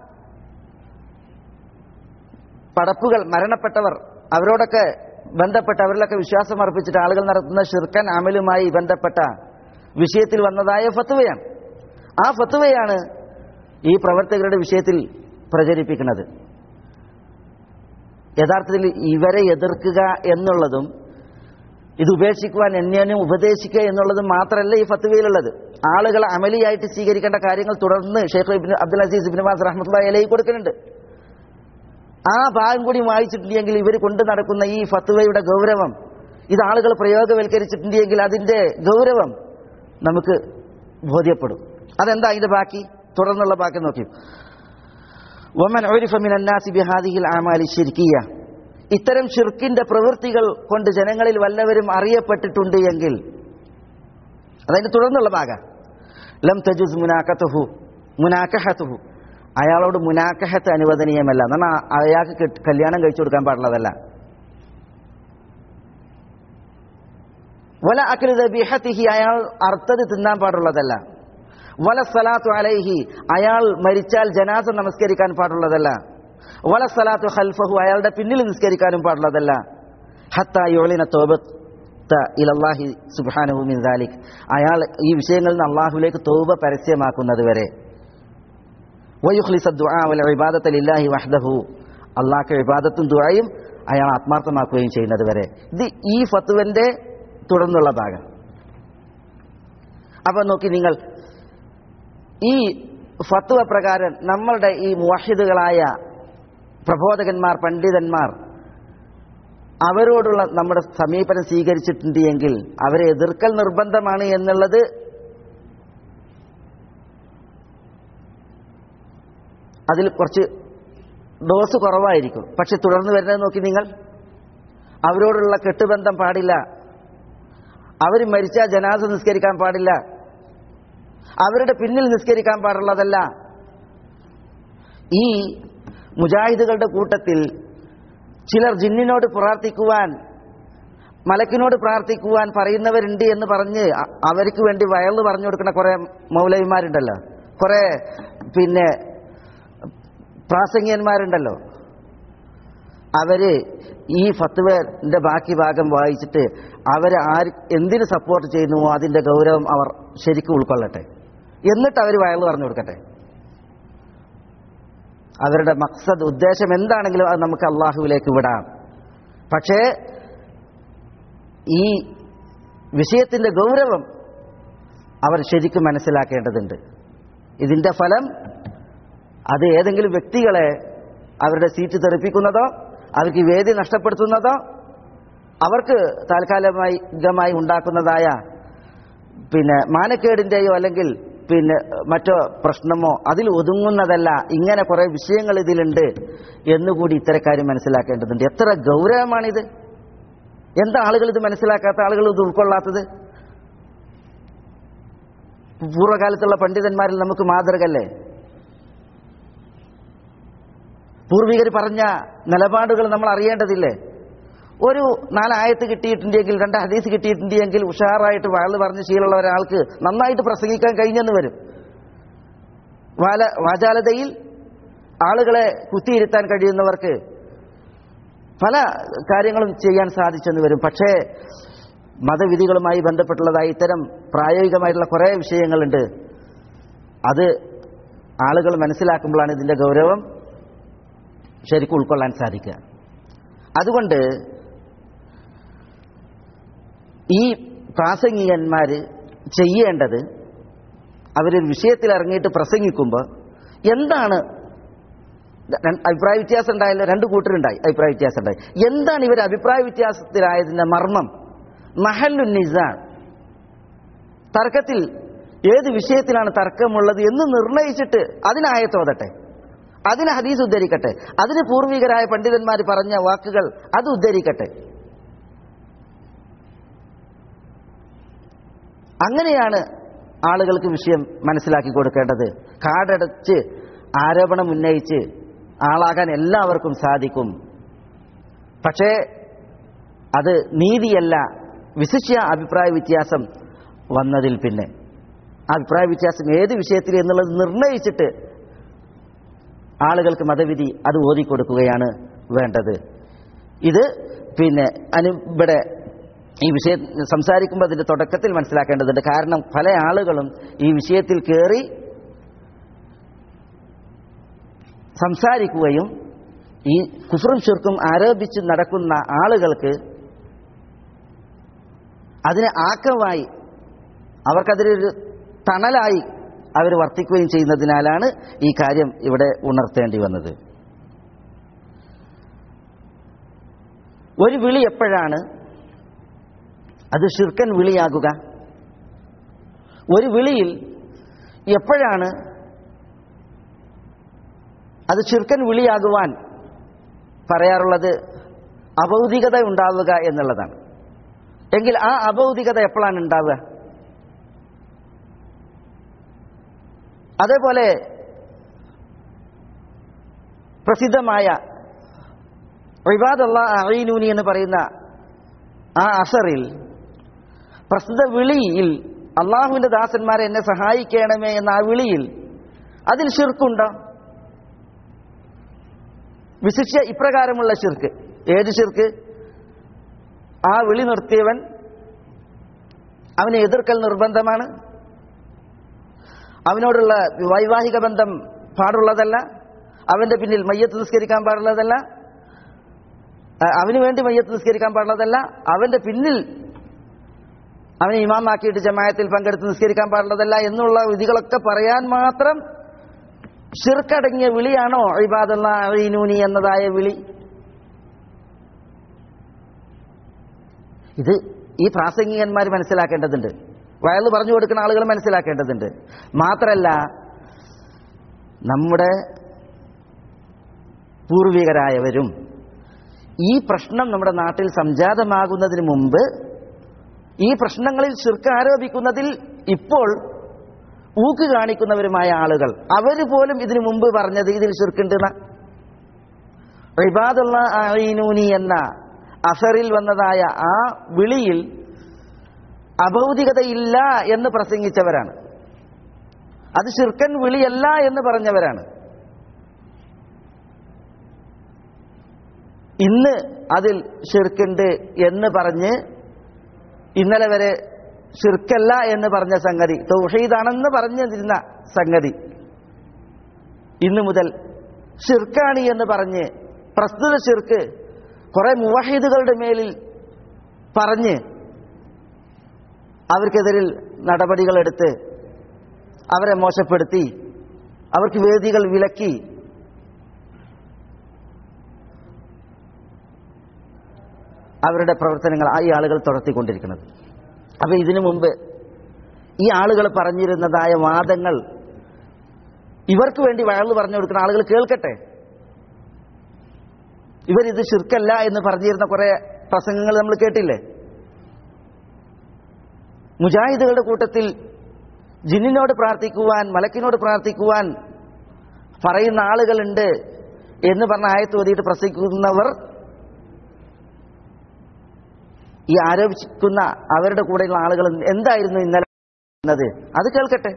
പടപ്പുകൾ മരണപ്പെട്ടവർ അവരോടൊക്കെ ബന്ധപ്പെട്ട് അവരിലൊക്കെ വിശ്വാസം അർപ്പിച്ചിട്ട് ആളുകൾ നടത്തുന്ന ഷിർക്കൻ അമലുമായി ബന്ധപ്പെട്ട വിഷയത്തിൽ വന്നതായ ഫത്തുവയാണ് ആ ഫത്തുവയാണ് ഈ പ്രവർത്തകരുടെ വിഷയത്തിൽ പ്രചരിപ്പിക്കുന്നത് യഥാർത്ഥത്തിൽ ഇവരെ എതിർക്കുക എന്നുള്ളതും ഇത് ഉപേക്ഷിക്കുവാൻ എന്നെയും ഉപദേശിക്കുക എന്നുള്ളതും മാത്രമല്ല ഈ ഫത്തുവയിലുള്ളത് ആളുകൾ അമലിയായിട്ട് സ്വീകരിക്കേണ്ട കാര്യങ്ങൾ തുടർന്ന് Sheikh ibn Abdul Aziz ibn Baz റഹ്മത്തുള്ളാഹി അലൈഹി കൊടുക്കുന്നുണ്ട് ആ ഭാഗം കൂടി വായിച്ചിട്ടില്ലെങ്കിൽ ഇവർ കൊണ്ടു നടക്കുന്ന ഈ ഫത്തുവയുടെ ഗൗരവം ഇത് ആളുകൾ പ്രയോഗവൽക്കരിച്ചിട്ടുണ്ടെങ്കിൽ അതിന്റെ ഗൗരവം നമുക്ക് ബോധ്യപ്പെടും അതെന്താ അതിന്റെ ബാക്കി തുടർന്നുള്ള ബാക്കി നോക്കി വമൻ ഉരിഫ മിനൻ നാസി ബിഹാദിഹിൽ ആമാലി ശിർക്കിയ ഇത്തരം ഷിർക്കിന്റെ പ്രവൃത്തികൾ കൊണ്ട് ജനങ്ങളിൽ വല്ലവരും അറിയപ്പെട്ടിട്ടുണ്ട് എങ്കിൽ അതതിന്റെ തുടർന്നുള്ള ഭാഗം ലം തജുസ് മുനാക്കത്തുഹു മുനാക്കഹത്തുഹു അയാളോട് മുനാക്കഹത്ത് അനുവദനീയമല്ല എന്നാൽ അയാൾക്ക് കെട്ട് കല്യാണം കഴിച്ചു കൊടുക്കാൻ പാടുള്ളതല്ല വല അക്രുത ബിഹത്തിഹി അയാൾ അർത്ഥത് തിന്നാൻ പാടുള്ളതല്ല വല സലാത്തു അലൈഹി അയാൾ മരിച്ചാൽ ജനാസ നമസ്കരിക്കാൻ പാടുള്ളതല്ല വല സലാത്തു ഹൽഫഹു അയാളുടെ പിന്നിൽ നിസ്കരിക്കാനും പാടുള്ളതല്ല ഹത്ത യോളിന തോബത്ത ഇലല്ലാഹി സുബ്ഹാനഹു മിൻ ദാലിക് അയാൾ ഈ വിഷയങ്ങളിൽ നിന്ന് അള്ളാഹുലേക്ക് തോബ പരസ്യമാക്കുന്നത് വരെ വയുഖ്ലിസ ദുആ വൽ ഇബാദത ലില്ലാഹി വഹ്ദഹു അള്ളാഹ്ക്ക് ഇബാദത്തും ദുആയും അയാൾ ആത്മാർത്ഥമാക്കുകയും ചെയ്യുന്നത് വരെ ഇത് ഈ ഫത്വന്റെ തുടർന്നുള്ള ഭാഗം അപ്പൊ നോക്കി നിങ്ങൾ ഈ ഫത്വ പ്രകാരം നമ്മളുടെ ഈ മുവാഹിദുകളായ പ്രബോധകന്മാർ പണ്ഡിതന്മാർ അവരോടുള്ള നമ്മുടെ സമീപനം സ്വീകരിച്ചിട്ടുണ്ട് എങ്കിൽ അവരെ എതിർക്കൽ നിർബന്ധമാണ് എന്നുള്ളത് അതിൽ കുറച്ച് ഡോസ് കുറവായിരിക്കും പക്ഷെ തുടർന്ന് വരുന്നത് നോക്കി നിങ്ങൾ അവരോടുള്ള കെട്ടുബന്ധം പാടില്ല അവർ മരിച്ചാൽ ജനാസ നിസ്കരിക്കാൻ പാടില്ല അവരുടെ പിന്നിൽ നിസ്കരിക്കാൻ പാടുള്ളതല്ല ഈ മുജാഹിദുകളുടെ കൂട്ടത്തിൽ ചിലർ ജിന്നിനോട് പ്രാർത്ഥിക്കുവാൻ മലക്കിനോട് പ്രാർത്ഥിക്കുവാൻ പറയുന്നവരുണ്ട് എന്ന് പറഞ്ഞ് അ- അവർക്ക് വേണ്ടി വയല് പറഞ്ഞു കൊടുക്കുന്ന കുറെ മൗലവിമാരുണ്ടല്ലോ കുറെ പിന്നെ പ്രാസംഗികന്മാരുണ്ടല്ലോ അവര് ഈ ഫത്വന്റെ ബാക്കി ഭാഗം വായിച്ചിട്ട് അവര് ആര് എന്തിന് സപ്പോർട്ട് ചെയ്യുന്നുവോ അതിന്റെ ഗൗരവം അവർ ശരിക്കും ഉൾക്കൊള്ളട്ടെ എന്നിട്ട് അവർ വയല് പറഞ്ഞു കൊടുക്കട്ടെ അവരുടെ മക്സദ് ഉദ്ദേശം എന്താണെങ്കിലും അത് നമുക്ക് അള്ളാഹുവിലേക്ക് വിടാം പക്ഷേ ഈ വിഷയത്തിന്റെ ഗൗരവം അവർ ശരിക്കും മനസ്സിലാക്കേണ്ടതുണ്ട് ഇതിന്റെ ഫലം അത് ഏതെങ്കിലും വ്യക്തികളെ അവരുടെ സീറ്റ് തെറിപ്പിക്കുന്നതോ അവർക്ക് വേദി നഷ്ടപ്പെടുത്തുന്നതോ അവർക്ക് താൽക്കാലികമായി ഉണ്ടാക്കുന്നതായ പിന്നെ മാനക്കേടിന്റെയോ അല്ലെങ്കിൽ പിന്നെ മറ്റോ പ്രശ്നമോ അതിൽ ഒതുങ്ങുന്നതല്ല ഇങ്ങനെ കുറെ വിഷയങ്ങൾ ഇതിലുണ്ട് എന്നുകൂടി ഇത്തരക്കാർ മനസ്സിലാക്കേണ്ടതുണ്ട് എത്ര ഗൗരവമാണിത് എന്താ ആളുകൾ ഇത് മനസ്സിലാക്കാത്ത ആളുകൾ ഇത് ഉൾക്കൊള്ളാത്തത് പൂർവ്വകാലത്തുള്ള പണ്ഡിതന്മാരിൽ നമുക്ക് മാതൃകല്ലേ പൂർവികർ പറഞ്ഞ നിലപാടുകൾ നമ്മൾ അറിയേണ്ടതില്ലേ ഒരു നാലായത്ത് കിട്ടിയിട്ടുണ്ടെങ്കിൽ രണ്ട് ഹദീസ് കിട്ടിയിട്ടുണ്ടെങ്കിൽ ഉഷാറായിട്ട് വാള് പറഞ്ഞ് ശീലമുള്ള ഒരാൾക്ക് നന്നായിട്ട് പ്രസംഗിക്കാൻ കഴിഞ്ഞെന്ന് വരും വാല വാചാലതയിൽ ആളുകളെ കുത്തിയിരുത്താൻ കഴിയുന്നവർക്ക് പല കാര്യങ്ങളും ചെയ്യാൻ സാധിച്ചെന്ന് വരും പക്ഷേ മതവിധികളുമായി ബന്ധപ്പെട്ടുള്ളതായി ഇത്തരം പ്രായോഗികമായിട്ടുള്ള കുറേ വിഷയങ്ങളുണ്ട് അത് ആളുകൾ മനസ്സിലാക്കുമ്പോഴാണ് ഇതിന്റെ ഗൗരവം ശരിക്കും ഉൾക്കൊള്ളാൻ സാധിക്കുക അതുകൊണ്ട് ഈ പ്രാസംഗികന്മാർ ചെയ്യേണ്ടത് അവരൊരു വിഷയത്തിൽ ഇറങ്ങിയിട്ട് പ്രസംഗിക്കുമ്പോൾ എന്താണ് ര- അഭിപ്രായ വ്യത്യാസം ഉണ്ടായല്ലോ രണ്ട് കൂട്ടരുണ്ടായി അഭിപ്രായ വ്യത്യാസം ഉണ്ടായി എന്താണ് ഇവർ അഭിപ്രായ വ്യത്യാസത്തിലായതിന്റെ മർമ്മം മഹല്ലു നിസാൻ തർക്കത്തിൽ ഏത് വിഷയത്തിലാണ് തർക്കമുള്ളത് എന്ന് നിർണയിച്ചിട്ട് അതിനായത്തോതട്ടെ അതിന് ഹദീസ് ഉദ്ധരിക്കട്ടെ അതിന് പൂർവികരായ പണ്ഡിതന്മാർ പറഞ്ഞ വാക്കുകൾ അത് ഉദ്ധരിക്കട്ടെ അങ്ങനെയാണ് ആളുകൾക്ക് വിഷയം മനസ്സിലാക്കി കൊടുക്കേണ്ടത് കാടടച്ച് ആരോപണം ഉന്നയിച്ച് ആളാകാൻ എല്ലാവർക്കും സാധിക്കും പക്ഷേ അത് നീതിയല്ല വിശിഷ്യ അഭിപ്രായ വ്യത്യാസം വന്നതിൽ പിന്നെ ആ അഭിപ്രായ വ്യത്യാസം ഏത് വിഷയത്തിൽ എന്നുള്ളത് നിർണയിച്ചിട്ട് ആളുകൾക്ക് മതവിധി അത് ഓതിക്കൊടുക്കുകയാണ് വേണ്ടത് ഇത് പിന്നെ അനു ഇവിടെ ഈ വിഷയം സംസാരിക്കുമ്പോൾ അതിന്റെ തുടക്കത്തിൽ മനസ്സിലാക്കേണ്ടതുണ്ട് കാരണം പല ആളുകളും ഈ വിഷയത്തിൽ കയറി സംസാരിക്കുകയും ഈ കുഫറും ചുർക്കും ആരോപിച്ച് നടക്കുന്ന ആളുകൾക്ക് അതിനെ ആക്കമായി അവർക്കതിലൊരു തണലായി അവർ വർത്തിക്കുകയും ചെയ്യുന്നതിനാലാണ് ഈ കാര്യം ഇവിടെ ഉണർത്തേണ്ടി വന്നത് ഒരു വിളി എപ്പോഴാണ് അത് ഷിർക്കൻ വിളിയാകുക ഒരു വിളിയിൽ എപ്പോഴാണ് അത് ഷിർക്കൻ വിളിയാകുവാൻ പറയാറുള്ളത് അഭൗതികത ഉണ്ടാവുക എന്നുള്ളതാണ് എങ്കിൽ ആ അഭൗതികത എപ്പോഴാണ് ഉണ്ടാവുക അതേപോലെ പ്രസിദ്ധമായ റിബാദ് അള്ളാഹീനൂനി എന്ന് പറയുന്ന ആ അസറിൽ പ്രസ്തുത വിളിയിൽ അള്ളാഹുവിന്റെ ദാസന്മാരെ എന്നെ സഹായിക്കണമേ എന്ന ആ വിളിയിൽ അതിൽ ഷിർക്കുണ്ടോ വിശിഷ്യ ഇപ്രകാരമുള്ള ഷിർക്ക് ഏത് ഷിർക്ക് ആ വിളി നിർത്തിയവൻ അവനെ എതിർക്കൽ നിർബന്ധമാണ് അവനോടുള്ള വൈവാഹിക ബന്ധം പാടുള്ളതല്ല അവന്റെ പിന്നിൽ മയ്യത്ത് നിസ്കരിക്കാൻ പാടുള്ളതല്ല അവന് വേണ്ടി മയ്യത്ത് നിസ്കരിക്കാൻ പാടുള്ളതല്ല അവന്റെ പിന്നിൽ അവനെ ഇമാമാക്കിയിട്ട് ജമായത്തിൽ പങ്കെടുത്ത് നിസ്കരിക്കാൻ പാടുള്ളതല്ല എന്നുള്ള വിധികളൊക്കെ പറയാൻ മാത്രം ഷിർക്കടങ്ങിയ വിളിയാണോ ഇബാദല്ല അഴീനൂനി എന്നതായ വിളി ഇത് ഈ പ്രാസംഗികന്മാർ മനസ്സിലാക്കേണ്ടതുണ്ട് വയല് പറഞ്ഞു കൊടുക്കുന്ന ആളുകൾ മനസ്സിലാക്കേണ്ടതുണ്ട് മാത്രല്ല നമ്മുടെ പൂർവികരായവരും ഈ പ്രശ്നം നമ്മുടെ നാട്ടിൽ സംജാതമാകുന്നതിന് മുമ്പ് ഈ പ്രശ്നങ്ങളിൽ ശിർക്ക് ആരോപിക്കുന്നതിൽ ഇപ്പോൾ ഊക്ക് കാണിക്കുന്നവരുമായ ആളുകൾ അവർ പോലും ഇതിനു മുമ്പ് പറഞ്ഞത് ഇതിൽ ശിർക്കുണ്ടെന്ന റിബാദുള്ള അഴീനൂനി എന്ന അസറിൽ വന്നതായ ആ വിളിയിൽ അഭൗതികതയില്ല എന്ന് പ്രസംഗിച്ചവരാണ് അത് ശിർക്കൻ വിളിയല്ല എന്ന് പറഞ്ഞവരാണ് ഇന്ന് അതിൽ ഷിർക്കുണ്ട് എന്ന് പറഞ്ഞ് ഇന്നലെ വരെ ഷിർക്കല്ല എന്ന് പറഞ്ഞ സംഗതി തൗഹീദാണെന്ന് പറഞ്ഞിരുന്ന സംഗതി ഇന്നു മുതൽ ഷിർക്കാണ് എന്ന് പറഞ്ഞ് പ്രസ്തുത ഷിർക്ക് കുറെ മുവഹീദുകളുടെ മേലിൽ പറഞ്ഞ് അവർക്കെതിരിൽ നടപടികളെടുത്ത് അവരെ മോശപ്പെടുത്തി അവർക്ക് വേദികൾ വിലക്കി അവരുടെ പ്രവർത്തനങ്ങൾ ആ ഈ ആളുകൾ തുടർത്തിക്കൊണ്ടിരിക്കുന്നത് അപ്പൊ ഇതിനു മുമ്പ് ഈ ആളുകൾ പറഞ്ഞിരുന്നതായ വാദങ്ങൾ ഇവർക്ക് വേണ്ടി വയറു പറഞ്ഞു കൊടുക്കുന്ന ആളുകൾ കേൾക്കട്ടെ ഇവരിത് ശിർക്കല്ല എന്ന് പറഞ്ഞിരുന്ന കുറെ പ്രസംഗങ്ങൾ നമ്മൾ കേട്ടില്ലേ മുജാഹിദുകളുടെ കൂട്ടത്തിൽ ജിന്നിനോട് പ്രാർത്ഥിക്കുവാൻ മലക്കിനോട് പ്രാർത്ഥിക്കുവാൻ പറയുന്ന ആളുകളുണ്ട് എന്ന് പറഞ്ഞ ആയത്ത് ഓതിയിട്ട് പ്രസംഗിക്കുന്നവർ ഈ ആരോപിക്കുന്ന അവരുടെ കൂടെയുള്ള ആളുകൾ എന്തായിരുന്നു ഇന്നലെ എന്നത് അത് കേൾക്കട്ടെ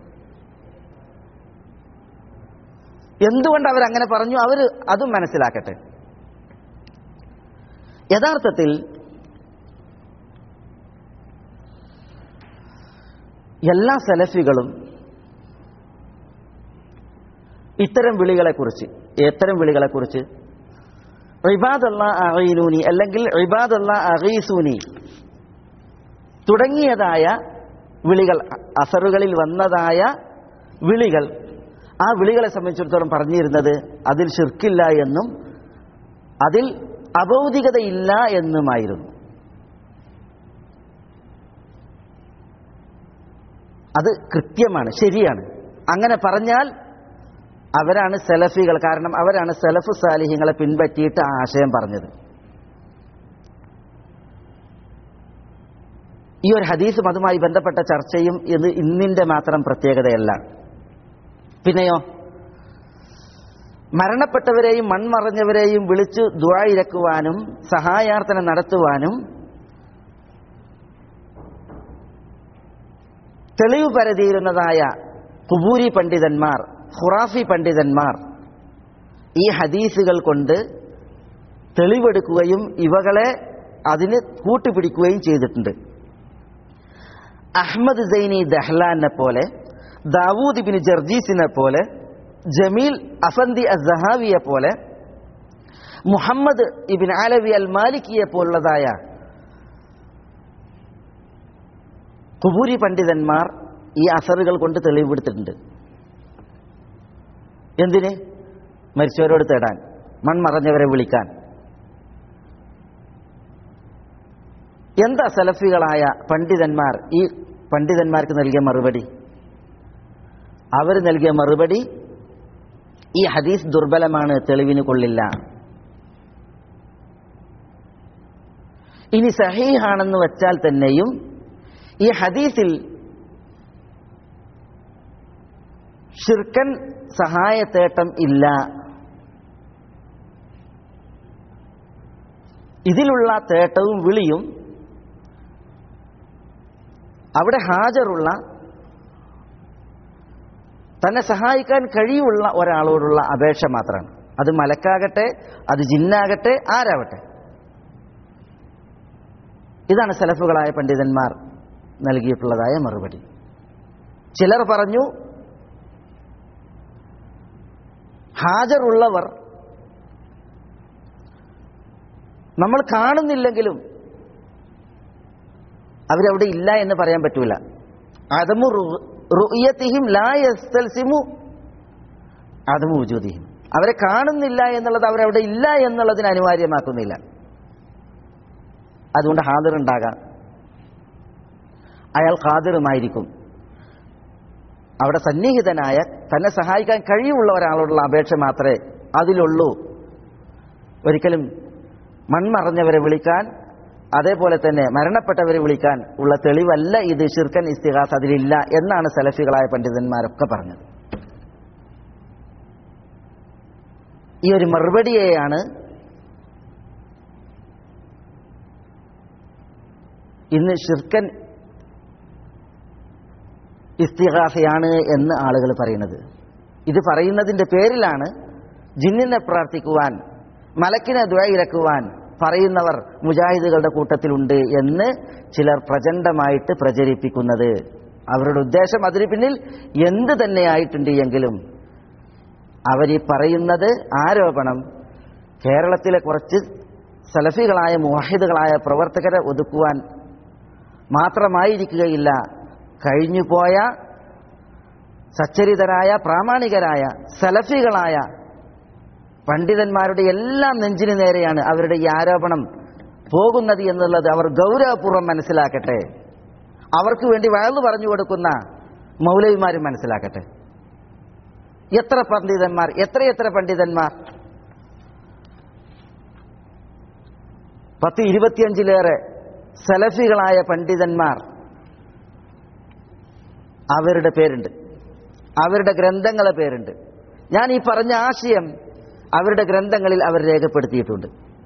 എന്തുകൊണ്ട് അവരങ്ങനെ പറഞ്ഞു അവർ അതും മനസ്സിലാക്കട്ടെ യഥാർത്ഥത്തിൽ എല്ലാ സെലഫികളും ഇത്തരം വിളികളെക്കുറിച്ച് എത്തരം വിളികളെക്കുറിച്ച് ഇബാദല്ല അഹീനൂനി അല്ലെങ്കിൽ ഇബാദല്ല അഹീസൂനി തുടങ്ങിയതായ വിളികൾ അസറുകളിൽ വന്നതായ വിളികൾ ആ വിളികളെ സംബന്ധിച്ചിടത്തോളം പറഞ്ഞിരുന്നത് അതിൽ ഷിർക്കില്ല എന്നും അതിൽ അഭൗതികതയില്ല എന്നുമായിരുന്നു അത് കൃത്യമാണ് ശരിയാണ് അങ്ങനെ പറഞ്ഞാൽ അവരാണ് സെലഫികൾ കാരണം അവരാണ് സെലഫ് സാലിഹ്യങ്ങളെ പിൻപറ്റിയിട്ട് ആ ആശയം പറഞ്ഞത് ഈ ഒരു ഹദീസും അതുമായി ബന്ധപ്പെട്ട ചർച്ചയും ഇത് ഇന്നിന്റെ മാത്രം പ്രത്യേകതയല്ല പിന്നെയോ മരണപ്പെട്ടവരെയും മൺമറഞ്ഞവരെയും വിളിച്ച് ദുഴയിരക്കുവാനും സഹായാർത്ഥന നടത്തുവാനും തെളിവ് പരതിയിരുന്നതായ കുബൂരി പണ്ഡിതന്മാർ ഖുറാഫി പണ്ഡിതന്മാർ ഈ ഹദീസുകൾ കൊണ്ട് തെളിവെടുക്കുകയും ഇവകളെ അതിന് കൂട്ടുപിടിക്കുകയും ചെയ്തിട്ടുണ്ട് അഹമ്മദ് സൈനി ദഹ്ലാനെ പോലെ ദാവൂദ് ബിൻ ജർജീസിനെ പോലെ ജമീൽ അഫന്തി അസഹാവിയെ പോലെ മുഹമ്മദ് ഇബിൻ ആലവി അൽ മാലിക്കിയെ പോലുള്ളതായ കുബൂരി പണ്ഡിതന്മാർ ഈ അസറുകൾ കൊണ്ട് തെളിവെടുത്തിട്ടുണ്ട് എന്തിന് മരിച്ചവരോട് തേടാൻ മൺമറഞ്ഞവരെ വിളിക്കാൻ എന്താ സലഫികളായ പണ്ഡിതന്മാർ ഈ പണ്ഡിതന്മാർക്ക് നൽകിയ മറുപടി അവർ നൽകിയ മറുപടി ഈ ഹദീസ് ദുർബലമാണ് തെളിവിന് കൊള്ളില്ല ഇനി സഹീഹാണെന്ന് വച്ചാൽ തന്നെയും ഈ ഹദീസിൽ ഷിർക്കൻ സഹായത്തേട്ടം ഇല്ല ഇതിലുള്ള തേട്ടവും വിളിയും അവിടെ ഹാജറുള്ള തന്നെ സഹായിക്കാൻ കഴിയുള്ള ഒരാളോടുള്ള അപേക്ഷ മാത്രമാണ് അത് മലക്കാകട്ടെ അത് ജിന്നാകട്ടെ ആരാവട്ടെ ഇതാണ് സലഫുകളായ പണ്ഡിതന്മാർ നൽകിയിട്ടുള്ളതായ മറുപടി ചിലർ പറഞ്ഞു ഹാജറുള്ളവർ നമ്മൾ കാണുന്നില്ലെങ്കിലും അവരവിടെ ഇല്ല എന്ന് പറയാൻ പറ്റൂല അതമു റുയത്തിഹിം ലാ യസ്തൽസിമു അതമു വജൂദിഹിം അവരെ കാണുന്നില്ല എന്നുള്ളത് അവരവിടെ ഇല്ല എന്നുള്ളതിന് അനിവാര്യമാക്കുന്നില്ല അതുകൊണ്ട് ഹാദിർ ഉണ്ടാകാം അയാൾ ഖാദിറുമായിരിക്കും അവിടെ സന്നിഹിതനായ തന്നെ സഹായിക്കാൻ കഴിവുള്ള ഒരാളോടുള്ള അപേക്ഷ മാത്രമേ അതിലുള്ളൂ ഒരിക്കലും മൺമറഞ്ഞവരെ വിളിക്കാൻ അതേപോലെ തന്നെ മരണപ്പെട്ടവരെ വിളിക്കാൻ ഉള്ള തെളിവല്ല ഇത് ഷിർക്കൻ ഇസ്തിഹാസ് അതിലില്ല എന്നാണ് സലഫികളായ പണ്ഡിതന്മാരൊക്കെ പറഞ്ഞത് ഈ ഒരു മറുപടിയെയാണ് ഇന്ന് ഷിർക്കൻ ഇസ്തിഹാസയാണ് എന്ന് ആളുകൾ പറയുന്നത് ഇത് പറയുന്നതിന്റെ പേരിലാണ് ജിന്നിനെ പ്രാർത്ഥിക്കുവാൻ മലക്കിനെ ദ്വയിരക്കുവാൻ പറയുന്നവർ മുജാഹിദുകളുടെ കൂട്ടത്തിലുണ്ട് എന്ന് ചിലർ പ്രചണ്ഡമായിട്ട് പ്രചരിപ്പിക്കുന്നത് അവരുടെ ഉദ്ദേശം അതിന് പിന്നിൽ എന്ത് തന്നെയായിട്ടുണ്ട് എങ്കിലും അവരീ പറയുന്നത് ആരോപണം കേരളത്തിലെ കുറച്ച് സലഫികളായ മുവാഹിദുകളായ പ്രവർത്തകരെ ഒതുക്കുവാൻ മാത്രമായിരിക്കുകയില്ല കഴിഞ്ഞുപോയ സച്ചരിതരായ പ്രാമാണികരായ സലഫികളായ പണ്ഡിതന്മാരുടെ എല്ലാം നെഞ്ചിന് നേരെയാണ് അവരുടെ ഈ ആരോപണം പോകുന്നത് എന്നുള്ളത് അവർ ഗൗരവപൂർവ്വം മനസ്സിലാക്കട്ടെ അവർക്ക് വേണ്ടി വഴന്നു പറഞ്ഞു കൊടുക്കുന്ന മൗലവിമാരും മനസ്സിലാക്കട്ടെ എത്ര പണ്ഡിതന്മാർ എത്രയെത്ര പണ്ഡിതന്മാർ പത്ത് ഇരുപത്തിയഞ്ചിലേറെ സലഫികളായ പണ്ഡിതന്മാർ അവരുടെ പേരുണ്ട് അവരുടെ ഗ്രന്ഥങ്ങളെ പേരുണ്ട് ഞാൻ ഈ പറഞ്ഞ ആശയം അവരുടെ ഗ്രന്ഥങ്ങളിൽ അവർ രേഖപ്പെടുത്തിയിട്ടുണ്ട്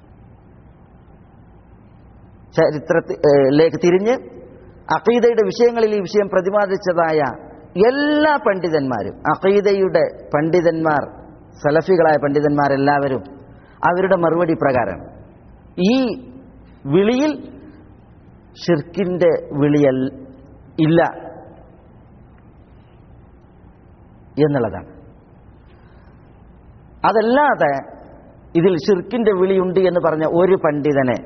ചരിത്രത്തിലേക്ക് തിരിഞ്ഞ് അഖീദയുടെ വിഷയങ്ങളിൽ ഈ വിഷയം പ്രതിപാദിച്ചതായ എല്ലാ പണ്ഡിതന്മാരും അഖീദയുടെ പണ്ഡിതന്മാർ സലഫികളായ പണ്ഡിതന്മാരെല്ലാവരും അവരുടെ മറുപടി പ്രകാരം ഈ വിളിയിൽ ഷിർക്കിന്റെ വിളിയൽ ഇല്ല എന്നുള്ളതാണ് അതല്ലാതെ ഇതിൽ ഷിർക്കിന്റെ വിളിയുണ്ട് എന്ന് പറഞ്ഞ ഒരു പണ്ഡിതനെ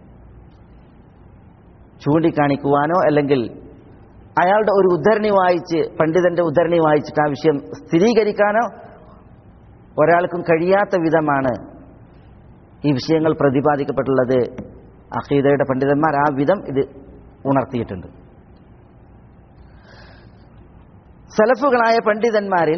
ചൂണ്ടിക്കാണിക്കുവാനോ അല്ലെങ്കിൽ അയാളുടെ ഒരു ഉദ്ധരണി വായിച്ച് പണ്ഡിതന്റെ ഉദ്ധരണി വായിച്ചിട്ട് ആ വിഷയം സ്ഥിരീകരിക്കാനോ ഒരാൾക്കും കഴിയാത്ത വിധമാണ് ഈ വിഷയങ്ങൾ പ്രതിപാദിക്കപ്പെട്ടുള്ളത് അഖീദയുടെ പണ്ഡിതന്മാർ ആ വിധം ഇത് ഉണർത്തിയിട്ടുണ്ട് സലഫുകളായ പണ്ഡിതന്മാരിൽ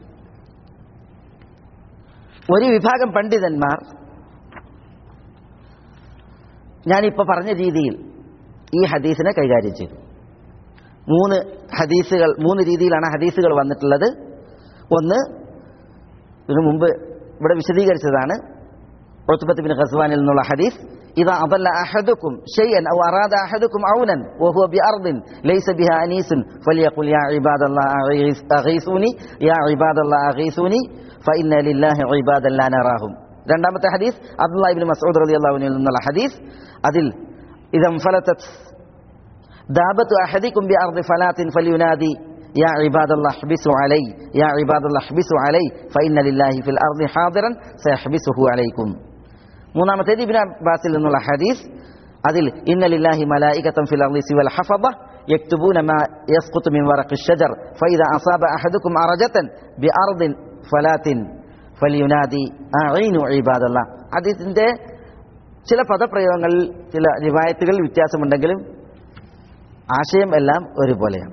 ഒരു വിഭാഗം പണ്ഡിതന്മാർ ഞാനിപ്പോൾ പറഞ്ഞ രീതിയിൽ ഈ ഹദീസിനെ കൈകാര്യം ചെയ്തു മൂന്ന് ഹദീസുകൾ മൂന്ന് രീതിയിലാണ് ഹദീസുകൾ വന്നിട്ടുള്ളത് ഒന്ന് ഇതിനു മുമ്പ് ഇവിടെ വിശദീകരിച്ചതാണ് ഉത്ബത്ത് ബിൻ ഖസ്വാനിൽ നിന്നുള്ള ഹദീസ് إذا أضل أحدكم شيئا أو أراد أحدكم عونا وهو بأرض ليس بها أنيس فليقل يا عباد الله أغيث- أغيثوني يا عباد الله أغيثوني فإن لله عبادا لا نراهم രണ്ടാമത്തെ ഹദീസ് അബ്ദുല്ലാ ഇബ്നു മസ്ഊദ് റളിയല്ലാഹു അൻഹു നിന്നുള്ള ഹദീസ് അതിൽ إذا انفلتت دابة أحدكم بأرض فلات فلينادي يا عباد الله احبسوا علي يا عباد الله احبسوا علي فإن لله في الأرض حاضرا سيحبسه عليكم മൂന്നാമത്തേത് ഇബ്നു അബ്ബാസിൽ നിന്നുള്ള ഹദീസ് അതിൽ ഇന്ന ലില്ലാഹി മലായികത്തൻ ഫിൽ അർളി സിവൽ ഹഫദ യക്തുബൂന മാ യസ്ഖുതു മിൻ വറഖി الشجر فإذا أصاب أحدكم أرجة بأرض فلات فلينادي أعينوا عباد الله ഹദീസിന്റെ ചില പദപ്രയോഗങ്ങളിൽ ചില റിവായത്തുകളിൽ വ്യത്യാസമുണ്ടെങ്കിലും ആശയം എല്ലാം ഒരുപോലെയാണ്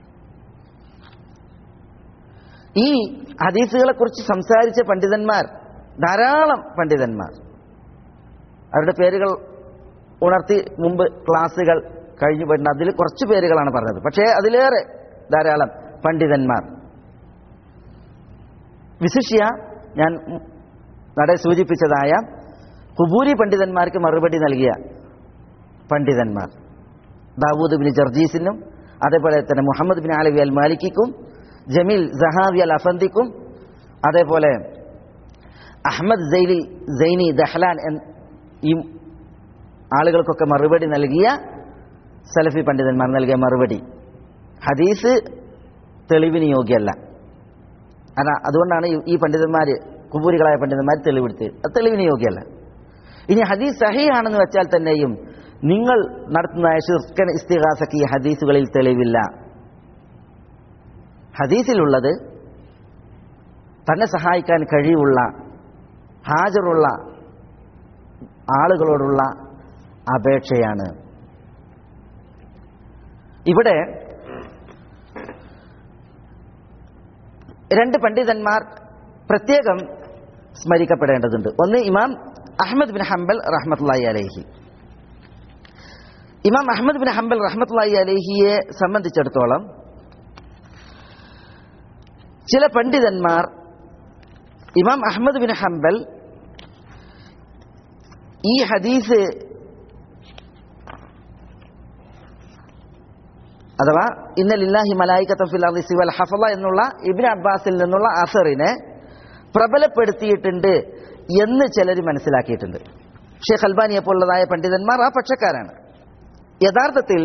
ഈ ഹദീസുകളെ കുറിച്ച് സംസാരിച്ച പണ്ഡിതന്മാർ ധാരാളം പണ്ഡിതന്മാർ അവരുടെ പേരുകൾ ഉണർത്തി മുമ്പ് ക്ലാസ്സുകൾ കഴിഞ്ഞു പോയിട്ടുണ്ട് അതിൽ കുറച്ച് പേരുകളാണ് പറഞ്ഞത് പക്ഷേ അതിലേറെ ധാരാളം പണ്ഡിതന്മാർ വിശിഷ്യ ഞാൻ നട സൂചിപ്പിച്ചതായ കുബൂരി പണ്ഡിതന്മാർക്ക് മറുപടി നൽകിയ പണ്ഡിതന്മാർ ദാവൂദ് ബിൻ ജർജീസിനും അതേപോലെ തന്നെ മുഹമ്മദ് ബിൻ അലവി അൽ മാലിക്കിക്കും ജമീൽ സഹാവി അൽ അഫന്തിക്കും അതേപോലെ അഹമ്മദ് സൈലി സൈനി ദഹ്ലാൻ എന്ന ഈ ആളുകൾക്കൊക്കെ മറുപടി നൽകിയ സലഫി പണ്ഡിതന്മാർ നൽകിയ മറുപടി ഹദീസ് തെളിവിന് യോഗ്യമല്ല അതാ അതുകൊണ്ടാണ് ഈ- ഈ പണ്ഡിതന്മാർ കുബൂരികളായ പണ്ഡിതന്മാർ തെളിവെടുത്തത് അത് തെളിവിന് യോഗ്യമല്ല ഇനി ഹദീസ് സഹിയാണെന്ന് വെച്ചാൽ തന്നെയും നിങ്ങൾ നടത്തുന്ന ഷിർക്കൻ ഇസ്തിഹാസക്ക് ഈ ഹദീസുകളിൽ തെളിവില്ല ഹദീസിലുള്ളത് തന്നെ സഹായിക്കാൻ കഴിവുള്ള ഹാജറുള്ള ആളുകളോടുള്ള അപേക്ഷയാണ് ഇവിടെ രണ്ട് പണ്ഡിതന്മാർ പ്രത്യേകം സ്മരിക്കപ്പെടേണ്ടതുണ്ട് ഒന്ന് ഇമാം അഹമ്മദ് ബിൻ ഹംബൽ റഹ്മത്തുള്ളാഹി അലൈഹി ഇമാം അഹമ്മദ് ബിൻ ഹംബൽ റഹ്മത്തുള്ളാഹി അലൈഹിയെ സംബന്ധിച്ചിടത്തോളം ചില പണ്ഡിതന്മാർ ഇമാം അഹമ്മദ് ബിൻ ഹംബൽ ഈ ഹദീസ് അഥവാ ഇന്നലില്ലാഹി മലായിക്കത്ത ഫിൽ അർളി സിവൽ ഹഫള എന്നുള്ള ഇബ്നു അബ്ബാസിൽ നിന്നുള്ള അസറിനെ പ്രബലപ്പെടുത്തിയിട്ടുണ്ട് എന്ന് ചിലർ മനസ്സിലാക്കിയിട്ടുണ്ട് ഷെയ്ഖ് അൽബാനിയെ പോലുള്ളതായ പണ്ഡിതന്മാർ ആ പക്ഷക്കാരാണ് യഥാർത്ഥത്തിൽ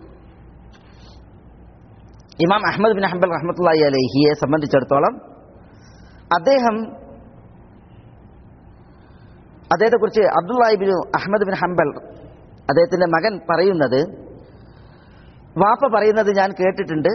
ഇമാം അഹമ്മദ് ബിൻ ഹംബൽ റഹ്മത്തുള്ളാഹി അലൈഹിയെ സംബന്ധിച്ചിടത്തോളം അദ്ദേഹം അദ്ദേഹത്തെക്കുറിച്ച് അബ്ദുല്ലാഹിബിൻ അഹമ്മദ് ബിൻ ഹംബൽ അദ്ദേഹത്തിന്റെ മകൻ പറയുന്നത് വാപ്പ പറയുന്നത് ഞാൻ കേട്ടിട്ടുണ്ട്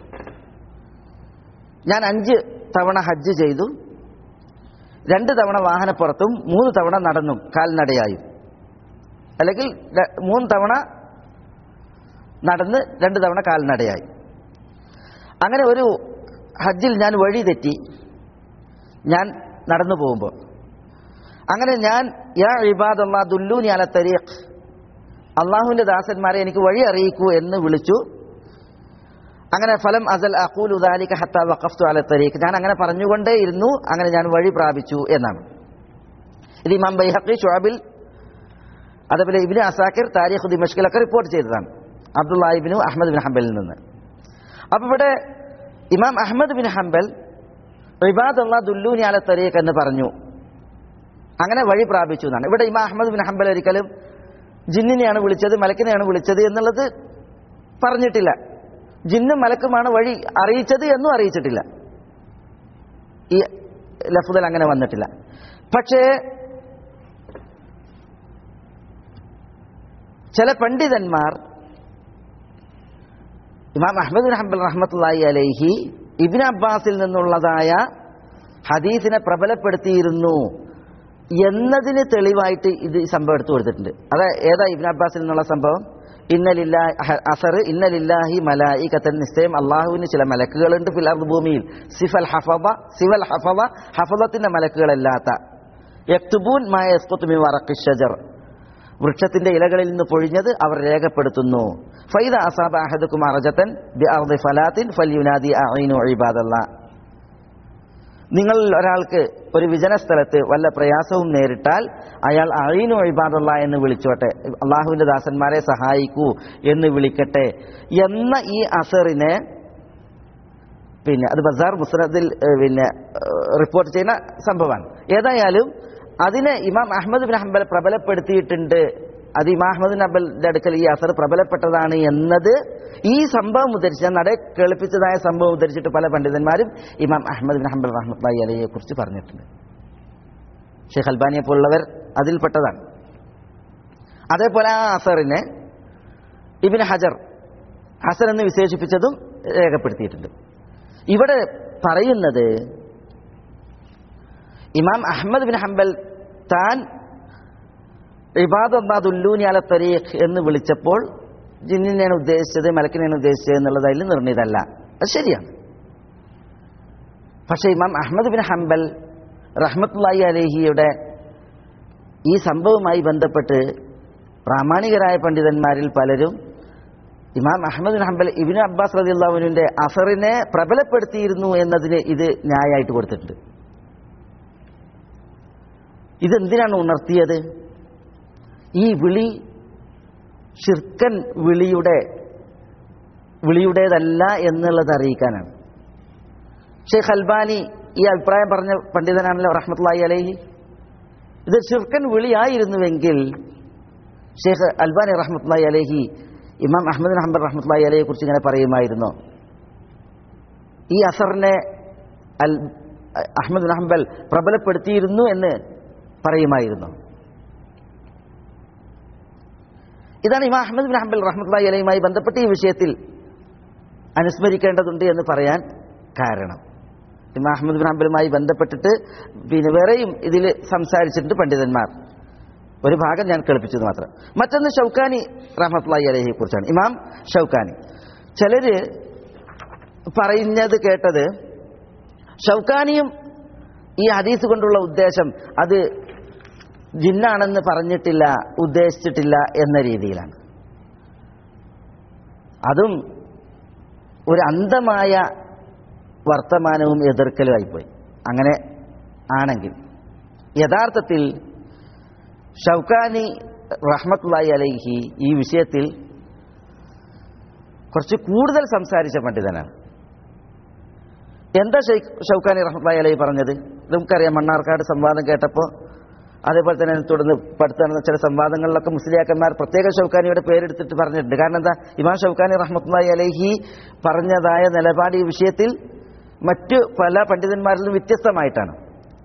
ഞാൻ അഞ്ച് തവണ ഹജ്ജ് ചെയ്തു രണ്ട് തവണ വാഹനപ്പുറത്തും മൂന്ന് തവണ നടന്നും കാൽനടയായും അല്ലെങ്കിൽ ര- മൂന്ന് തവണ നടന്ന് രണ്ട് തവണ കാൽനടയായി അങ്ങനെ ഒരു ഹജ്ജിൽ ഞാൻ വഴി തെറ്റി ഞാൻ നടന്നു പോകുമ്പോൾ അങ്ങനെ ഞാൻ യാ ഇബാദല്ലാ ദുല്ലൂനി അല തരീഖ് അള്ളാഹുവിന്റെ ദാസന്മാരെ എനിക്ക് വഴി അറിയിക്കൂ എന്ന് വിളിച്ചു അങ്ങനെ ഫലം അസൽ അഖൂലു ദാലിക ഹത്ത വഖഫ്തു അല തരീഖ് ഞാൻ അങ്ങനെ പറഞ്ഞുകൊണ്ടേ ഇരുന്നു അങ്ങനെ ഞാൻ വഴി പ്രാപിച്ചു എന്നാണ് ഇത് ഇമാം ബൈഹഖി ഷുഅബിൽ അതേപോലെ ഇബ്നു അസാക്കിർ താരിഖ് ദിമഷ്കിലൊക്കെ റിപ്പോർട്ട് ചെയ്തതാണ് അബ്ദുല്ലാ ഇബ്നു അഹമ്മദ് ബിൻ ഹംബലിൽ നിന്ന് അപ്പൊ ഇവിടെ ഇമാം അഹമ്മദ് ബിൻ ഹംബൽ ഇബാദ് അള്ളാ ദുല്ലൂനി അല തരീഖ് എന്ന് പറഞ്ഞു അങ്ങനെ വഴി പ്രാപിച്ചു എന്നാണ് ഇവിടെ ഇമാം അഹമ്മദ് ബിൻ ഹംബൽ ഒരിക്കലും ജിന്നിനെയാണ് വിളിച്ചത് മലക്കിനെയാണ് വിളിച്ചത് എന്നുള്ളത് പറഞ്ഞിട്ടില്ല ജിന്നും മലക്കുമാണ് വഴി അറിയിച്ചത് എന്നും അറിയിച്ചിട്ടില്ല ഈ ലഫുദൽ അങ്ങനെ വന്നിട്ടില്ല പക്ഷേ ചില പണ്ഡിതന്മാർ ഇമാം അഹമ്മദ് ബിൻ ഹംബൽ റഹ്മത്തുള്ളാഹി അലൈഹി ഇബിൻ അബ്ബാസിൽ നിന്നുള്ളതായ ഹദീസിനെ പ്രബലപ്പെടുത്തിയിരുന്നു എന്നതിന് തെളിവായിട്ട് ഇത് ഈ സംഭവം എടുത്തു കൊടുത്തിട്ടുണ്ട് അത് ഏതാ ഇബിൻ അബ്ബാസിൽ നിന്നുള്ള സംഭവം ഇന്നലില്ലാ അസർ ഇന്നലില്ലാഹി മലായികത്തൻ നിശ്ചയം അള്ളാഹുവിന് ചില മലക്കുകളുണ്ട് ഫിൽ അർദ് ഭൂമിയിൽ സിഫൽ ഹഫദ സിവൽ ഹഫദ ഹഫദത്തിന്റെ മലക്കുകളല്ലാത്ത യക്തുബൂൻ മാ യസ്ഖുതു മിൻ വറഖി ഷജർ വൃക്ഷത്തിന്റെ ഇലകളിൽ നിന്ന് പൊഴിഞ്ഞത് അവർ രേഖപ്പെടുത്തുന്നു ഫൈദ അസാബ അഹദുക്കും അറജത്തൻ ബി അർദി ഫലാത്തിൻ ഫൽയുനാദി അഈനു ഇബാദല്ലാ നിങ്ങൾ ഒരാൾക്ക് ഒരു വിജന സ്ഥലത്ത് വല്ല പ്രയാസവും നേരിട്ടാൽ അയാൾ അഴീനു ഇബാദുള്ള എന്ന് വിളിച്ചോട്ടെ അള്ളാഹുവിന്റെ ദാസന്മാരെ സഹായിക്കൂ എന്ന് വിളിക്കട്ടെ എന്ന ഈ അസറിനെ പിന്നെ അത് ബസാർ മുസ്നദിൽ ഏഹ്, പിന്നെ ഏഹ്, റിപ്പോർട്ട് ചെയ്യുന്ന സംഭവമാണ് ഏതായാലും അതിനെ ഇമാം അഹമ്മദ് ബിൻ ഹംബൽ പ്രബലപ്പെടുത്തിയിട്ടുണ്ട് അത് ഇമാം അഹമ്മദ് ബിൻ ഹംബലിന്റെ അടുക്കൽ ഈ അസർ പ്രബലപ്പെട്ടതാണ് എന്നത് ഈ സംഭവം ഉദ്ധരിച്ച് ഞാൻ നട കേൾപ്പിച്ചതായ സംഭവം ഉദ്ധരിച്ചിട്ട് പല പണ്ഡിതന്മാരും ഇമാം അഹമ്മദ് ബിൻ ഹംബൽ റഹ്മത്ലായി അലയെ കുറിച്ച് പറഞ്ഞിട്ടുണ്ട് ഷെയ്ഖ് അൽബാനിയെ പോലുള്ളവർ അതിൽപ്പെട്ടതാണ് അതേപോലെ ആ അസറിനെ ഇബിൻ ഹജർ ഹസൻ എന്ന് വിശേഷിപ്പിച്ചതും രേഖപ്പെടുത്തിയിട്ടുണ്ട് ഇവിടെ പറയുന്നത് ഇമാം അഹമ്മദ് ബിൻ ഹംബൽ താൻ ഇബാദുല്ലൂനി അല തരീഖ് എന്ന് വിളിച്ചപ്പോൾ ജിന്നിനെയാണ് ഉദ്ദേശിച്ചത് മലക്കിനെയാണ് ഉദ്ദേശിച്ചത് എന്നുള്ളത് അതിൽ നിർണിതല്ല അത് ശരിയാണ് പക്ഷേ ഇമാം അഹമ്മദ് ബിൻ ഹംബൽ റഹ്മത്തുല്ലായി അലഹിയുടെ ഈ സംഭവവുമായി ബന്ധപ്പെട്ട് പ്രാമാണികരായ പണ്ഡിതന്മാരിൽ പലരും Imam Ahmad bin Hanbal ibn Abbas റതി അള്ളാഹുവിന്റെ അസറിനെ പ്രബലപ്പെടുത്തിയിരുന്നു എന്നതിന് ഇത് ന്യായമായിട്ട് കൊടുത്തിട്ടുണ്ട് ഇതെന്തിനാണ് ഉണർത്തിയത് ഈ വിളി ഷിർക്കൻ വിളിയുടെ വിളിയുടേതല്ല എന്നുള്ളത് അറിയിക്കാനാണ് ഷെയ്ഖ് അൽബാനി ഈ അഭിപ്രായം പറഞ്ഞ പണ്ഡിതനാണല്ലോ റഹ്മത്തുള്ളാഹി അലൈഹി ഇത് ഷിർക്കൻ വിളിയായിരുന്നുവെങ്കിൽ ഷെയ്ഖ് അൽബാനി റഹ്മത്തുള്ളാഹി അലൈഹി ഇമാം അഹമ്മദ് ഹംബർ റഹ്മത്തുള്ളാഹി അലഹിയെ കുറിച്ച് ഇങ്ങനെ പറയുമായിരുന്നോ ഈ അസറിനെ അൽ അഹമ്മദ് ബിൻ ഹംബൽ പ്രബലപ്പെടുത്തിയിരുന്നു എന്ന് പറയുമായിരുന്നു ഇതാണ് ഇമാം അഹമ്മദ് ബിൻ ഹംബൽ റഹ്മത്തുള്ളാഹി അലയുമായി ബന്ധപ്പെട്ട് ഈ വിഷയത്തിൽ അനുസ്മരിക്കേണ്ടതുണ്ട് എന്ന് പറയാൻ കാരണം ഇമാം അഹമ്മദ് ബിൻ ഹംബലുമായി ബന്ധപ്പെട്ടിട്ട് പിന്നെ വേറെയും ഇതിൽ സംസാരിച്ചിട്ടുണ്ട് പണ്ഡിതന്മാർ ഒരു ഭാഗം ഞാൻ കേൾപ്പിച്ചത് മാത്രം മറ്റൊന്ന് ഷൗക്കാനി റഹ്മത്തുള്ളാഹി അലഹിയെ കുറിച്ചാണ് ഇമാം ഷൗക്കാനി ചിലര് പറയുന്നത് കേട്ടത് ഷൗക്കാനിയും ഈ ഹദീസ് കൊണ്ടുള്ള ഉദ്ദേശം അത് ജിന്നാണെന്ന് പറഞ്ഞിട്ടില്ല ഉദ്ദേശിച്ചിട്ടില്ല എന്ന രീതിയിലാണ് അതും ഒരു അന്ധമായ വർത്തമാനവും എതിർക്കലുമായിപ്പോയി അങ്ങനെ ആണെങ്കിൽ യഥാർത്ഥത്തിൽ ഷൗക്കാനി റഹ്മത്തുള്ളാഹി അലൈഹി ഈ വിഷയത്തിൽ കുറച്ച് കൂടുതൽ സംസാരിച്ച പണ്ഡിതനാണ് എന്താ ഷെയ്ഖ് ഷൗക്കാനി റഹ്മത്തുള്ളാഹി അലൈഹി പറഞ്ഞത് നമുക്കറിയാം മണ്ണാർക്കാട് സംവാദം കേട്ടപ്പോൾ അതേപോലെ തന്നെ അതിനെ തുടർന്ന് പഠിത്ത നടന്ന ചില സംവാദങ്ങളിലൊക്കെ മുസ്ലിയാക്കന്മാർ പ്രത്യേക ഷൗക്കാനിയുടെ പേരെടുത്തിട്ട് പറഞ്ഞിട്ടുണ്ട് കാരണം എന്താ ഇമാം ഷൗക്കാനി റഹ്മത്തുള്ളാഹി അലൈഹി പറഞ്ഞതായ നിലപാട് ഈ വിഷയത്തിൽ മറ്റു പല പണ്ഡിതന്മാരിൽ നിന്നും വ്യത്യസ്തമായിട്ടാണ്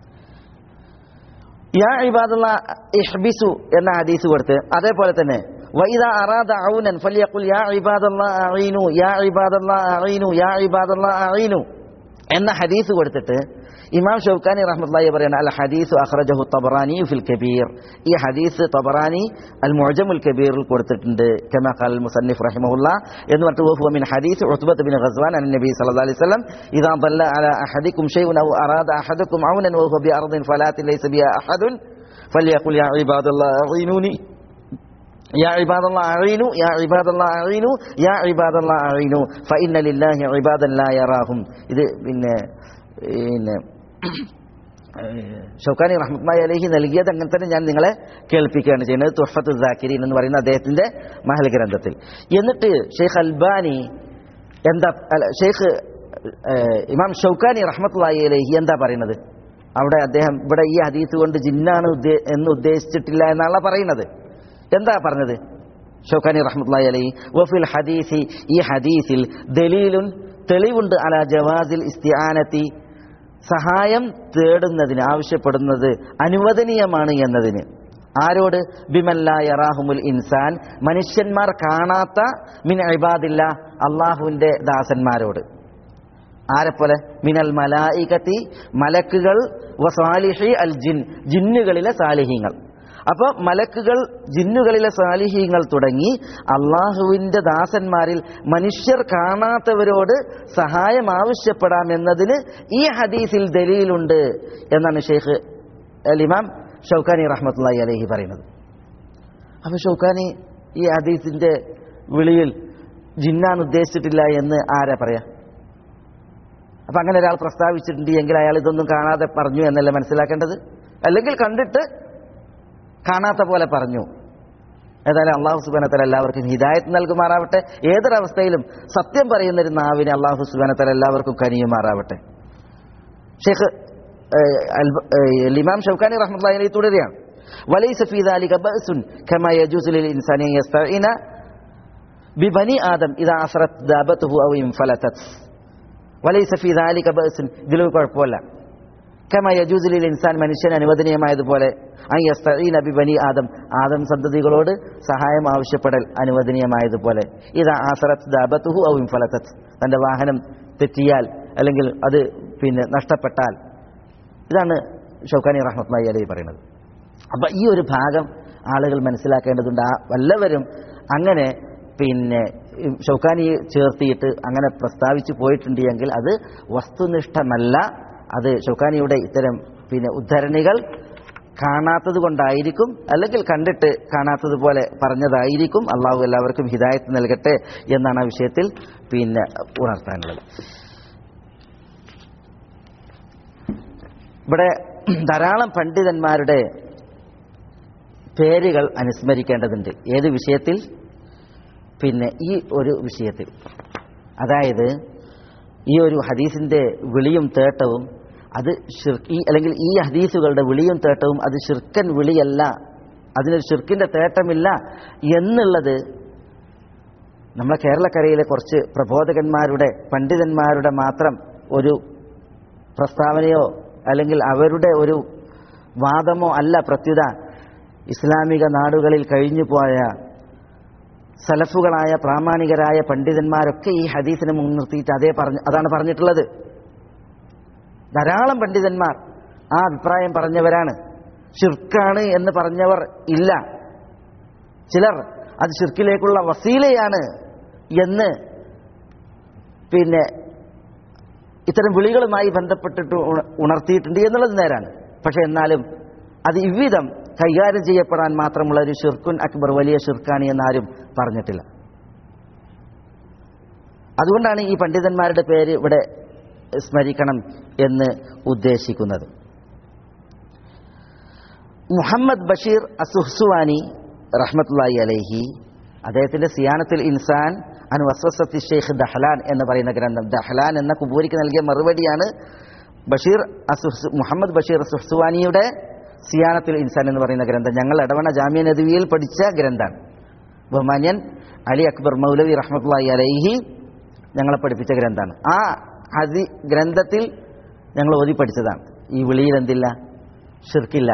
യാ ഇബാദുള്ള ഇഹ്ബിസു എന്ന ഹദീസ് കൊടുത്ത് അതേപോലെ തന്നെ വൈദ അറാദ ഔനൻ ഫലിയഖുൽ യാ ഇബാദല്ല അഈനു യാ ഇബാദല്ല അഈനു യാ ഇബാദല്ല അഈനു എന്ന ഹദീസ് കൊടുത്തിട്ട് ഇമാം ഷൗക്കാനി റഹ്മത്തുള്ളാഹി പറയുന്ന അൽ ഹദീസ് അഖ്റജഹു തബറാനി ഫിൽ കബീർ ഈ ഹദീസ് തബറാനി അൽ മുഅജമുൽ കബീറിൽ കൊടുത്തിട്ടുണ്ട് കമാ ഖാൽ മുസന്നിഫ് റഹിമഹുല്ല എന്ന് പറഞ്ഞിട്ട് വഹുവ മിൻ ഹദീസ് ഉത്ബത്ത് ബിൻ ഗസ്വാൻ അൻ നബി സല്ലല്ലാഹു അലൈഹി വസല്ലം ഇദാ ضل على احدكم شيء او اراد احدكم عونا وهو بارض فلات ليس بها احد فليقل يا عباد الله اعينوني يا عباد الله أعينوا يا عباد الله أعينوا يا عباد الله أعينوا فإن لله عبادا لا يراهم ഇത് പിന്നെ പിന്നെ ഷൗക്കാനി റഹ്മത്മായി അലഹി നൽകിയത് അങ്ങനെ തന്നെ ഞാൻ നിങ്ങളെ കേൾപ്പിക്കുകയാണ് ചെയ്യുന്നത് തുഹഫത്തു ദാക്കിരീൻ എന്ന് പറയുന്ന അദ്ദേഹത്തിന്റെ മഹൽ ഗ്രന്ഥത്തിൽ എന്നിട്ട് ഷെയ്ഖ് അൽബാനി എന്താ അല്ല ഷെയ്ഖ് ഏഹ്, ഇമാം ഷൗക്കാനി റഹ്മത്തുള്ളാഹി അലഹി എന്താ പറയുന്നത് അവിടെ അദ്ദേഹം ഇവിടെ ഈ ഹദീസ് കൊണ്ട് ജിന്നാണ് ഉദ്ദേ- എന്ന് ഉദ്ദേശിച്ചിട്ടില്ല എന്നാണ് പറയുന്നത് എന്താ പറഞ്ഞത് ഷൗക്കാനി റഹ്മത്തുള്ളാഹി അലൈഹി വഫിൽ ഹദീസി ഈ ഹദീസിൽ ദലീലുൻ തെളിവുണ്ട് അല ജവാസിൽ ഇസ്തിആനത്തി സഹായം തേടുന്നതിന് ആവശ്യപ്പെടുന്നത് അനുവദനീയമാണ് എന്നതിന് ആരോട് ബിമല്ല യറാഹുമുൽ ഇൻസാൻ മനുഷ്യന്മാർ കാണാത്ത മിൻ ഇബാദില്ല അള്ളാഹുവിന്റെ ദാസന്മാരോട് ആരെപ്പോലെ മിനൽ മലായികത്തി മലക്കുകൾ വസാലിഹി അൽ ജിൻ ജിന്നുകളിലെ സാലിഹീങ്ങൾ അപ്പോൾ മലക്കുകൾ ജിന്നുകളിലെ സാലിഹീങ്ങൾ തുടങ്ങി അള്ളാഹുവിൻ്റെ ദാസന്മാരിൽ മനുഷ്യർ കാണാത്തവരോട് സഹായം ആവശ്യപ്പെടാം എന്നതിന് ഈ ഹദീസിൽ ദലീലുണ്ട് എന്നാണ് ഷെയ്ഖ് അൽ ഇമാം ഷൗക്കാനി റഹ്മത്തുള്ളാഹി അലൈഹി പറയുന്നത് അപ്പൊ ഷൗക്കാനി ഈ ഹദീസിന്റെ വിളിയിൽ ജിന്നാൻ ഉദ്ദേശിച്ചിട്ടില്ല എന്ന് ആരാ പറയാ അപ്പൊ അങ്ങനെ ഒരാൾ പ്രസ്താവിച്ചിട്ടുണ്ട് എങ്കിൽ അയാൾ ഇതൊന്നും കാണാതെ പറഞ്ഞു എന്നല്ല മനസ്സിലാക്കേണ്ടത് അല്ലെങ്കിൽ കണ്ടിട്ട് കാണാത്ത പോലെ പറഞ്ഞു ഏതായാലും അള്ളാഹു സുബാനത്തല എല്ലാവർക്കും ഹിദായത്ത് നൽകുമാറാവട്ടെ ഏതൊരവസ്ഥയിലും സത്യം പറയുന്ന ഒരു നാവിനെ അള്ളാഹു സുബാനത്തല എല്ലാവർക്കും കനിയുമാറാവട്ടെ ഷെയ്ഖ് ഏഹ്, അൽബ- ഏഹ്, ലിമാം ഷൗക്കാനി റഹ്മത്തുള്ളാഹി തുടരുകയാണ് വലൈസ ഫീ ദാലിക ബഅസുൻ കമാ യജൂസു ലിൽ ഇൻസാനി അൻ യസ്തഈന ബിബനി ആദം ഇദാ അസറത് ദാബത്തുഹു ഔ ഇൻഫലതത് വലൈസ ഫീ ദാലിക ബഅസുൻ ഇതിൽ ഒരു കുഴപ്പമില്ല കമ യജൂസു ലിൽ ഇൻസാൻ മനുഷ്യന് അനുവദനീയമായതുപോലെ അൻ യസ്തഈന ബിബനി ആദം ആദം സന്തതികളോട് സഹായം ആവശ്യപ്പെടൽ അനുവദനീയമായതുപോലെ ഇതാ ആസറത്ത് ദാബത്തുഹു ഔ ഇൻഫലതത് തന്റെ വാഹനം തെറ്റിയാൽ അല്ലെങ്കിൽ അത് പിന്നെ നഷ്ടപ്പെട്ടാൽ ഇതാണ് ഷൗക്കാനി റഹ്മത്ലായി അലൈ പറയുന്നത് അപ്പൊ ഈ ഒരു ഭാഗം ആളുകൾ മനസ്സിലാക്കേണ്ടതുണ്ട് ആ വല്ലവരും അങ്ങനെ പിന്നെ ഈ ഷൗക്കാനിയെ ചേർത്തിയിട്ട് അങ്ങനെ പ്രസ്താവിച്ചു പോയിട്ടുണ്ട് എങ്കിൽ അത് വസ്തുനിഷ്ഠമല്ല അത് ഷൗക്കാനിയുടെ ഇത്തരം പിന്നെ ഉദ്ധരണികൾ കാണാത്തത് കൊണ്ടായിരിക്കും അല്ലെങ്കിൽ കണ്ടിട്ട് കാണാത്തതുപോലെ പറഞ്ഞതായിരിക്കും അള്ളാഹു എല്ലാവർക്കും ഹിദായത്ത് നൽകട്ടെ എന്നാണ് ആ വിഷയത്തിൽ പിന്നെ ഉണർത്താനുള്ളത് ഇവിടെ ധാരാളം പണ്ഡിതന്മാരുടെ പേരുകൾ അനുസ്മരിക്കേണ്ടതുണ്ട് ഏത് വിഷയത്തിൽ പിന്നെ ഈ ഒരു വിഷയത്തിൽ അതായത് ഈ ഒരു ഹദീസിന്റെ വിളിയും തേട്ടവും അത് ഷിർ- ഈ അല്ലെങ്കിൽ ഈ ഹദീസുകളുടെ വിളിയും തേട്ടവും അത് ഷിർക്കൻ വിളിയല്ല അതിനൊരു ഷിർക്കിന്റെ തേട്ടമില്ല എന്നുള്ളത് നമ്മളെ കേരളക്കരയിലെ കുറച്ച് പ്രബോധകന്മാരുടെ പണ്ഡിതന്മാരുടെ മാത്രം ഒരു പ്രസ്താവനയോ അല്ലെങ്കിൽ അവരുടെ ഒരു വാദമോ അല്ല പ്രത്യുത ഇസ്ലാമിക നാടുകളിൽ കഴിഞ്ഞു പോയ സലഫുകളായ പ്രാമാണികരായ പണ്ഡിതന്മാരൊക്കെ ഈ ഹദീസിനെ മുൻനിർത്തിയിട്ട് അതേ പറഞ്ഞു അതാണ് പറഞ്ഞിട്ടുള്ളത് ധാരാളം പണ്ഡിതന്മാർ ആ അഭിപ്രായം പറഞ്ഞവരാണ് ഷിർക്കാണ് എന്ന് പറഞ്ഞവർ ഇല്ല ചിലർ അത് ഷിർക്കിലേക്കുള്ള വസീലയാണ് എന്ന് പിന്നെ ഇത്തരം വിളികളുമായി ബന്ധപ്പെട്ടിട്ട് ഉണ- ഉണർത്തിയിട്ടുണ്ട് എന്നുള്ളത് നേരാണ് പക്ഷെ എന്നാലും അത് ഇவ்விധം കൈകാര്യം ചെയ്യപ്പെടാൻ മാത്രമുള്ള ഒരു ഷിർക്കുൻ അക്ബർ വലിയ ഷിർക്കാണ് എന്നാരും പറഞ്ഞിട്ടില്ല അതുകൊണ്ടാണ് ഈ പണ്ഡിതന്മാരുടെ പേര് ഇവിടെ സ്മരിക്കണം എന്ന് ഉദ്ദേശിക്കുന്നത് മുഹമ്മദ് ബഷീർ അസുഹ്സുവാനി റഹ്മത്തുള്ളാഹി അലൈഹി അദ്ദേഹത്തിന്റെ സിയാനത്തുൽ ഇൻസാൻ അൻ വസ്വസത്തി ഷെയ്ഖ് ദഹ്ലാൻ എന്ന് പറയുന്ന ഗ്രന്ഥം ദഹ്ലാൻ എന്ന കുബൂരിക്ക് നൽകിയ മറുപടിയാണ് ബഷീർ അസുഹ്സു മുഹമ്മദ് ബഷീർ സുഹ്സുവാനിയുടെ സിയാനത്തുൽ ഇൻസാൻ എന്ന് പറയുന്ന ഗ്രന്ഥം ഞങ്ങൾ എടവണ ജാമ്യ നദിവിയിൽ പഠിച്ച ഗ്രന്ഥമാണ് ബഹുമാന്യൻ അലി അക്ബർ മൗലവി റഹ്മത്തുള്ളാഹി അലൈഹി ഞങ്ങളെ പഠിപ്പിച്ച ഗ്രന്ഥമാണ് ആ ഹദി ഗ്രന്ഥത്തിൽ ഞങ്ങൾ ഓതി പഠിച്ചതാണ് ഈ വിളിയിൽ എന്തില്ല ഷിർക്കില്ല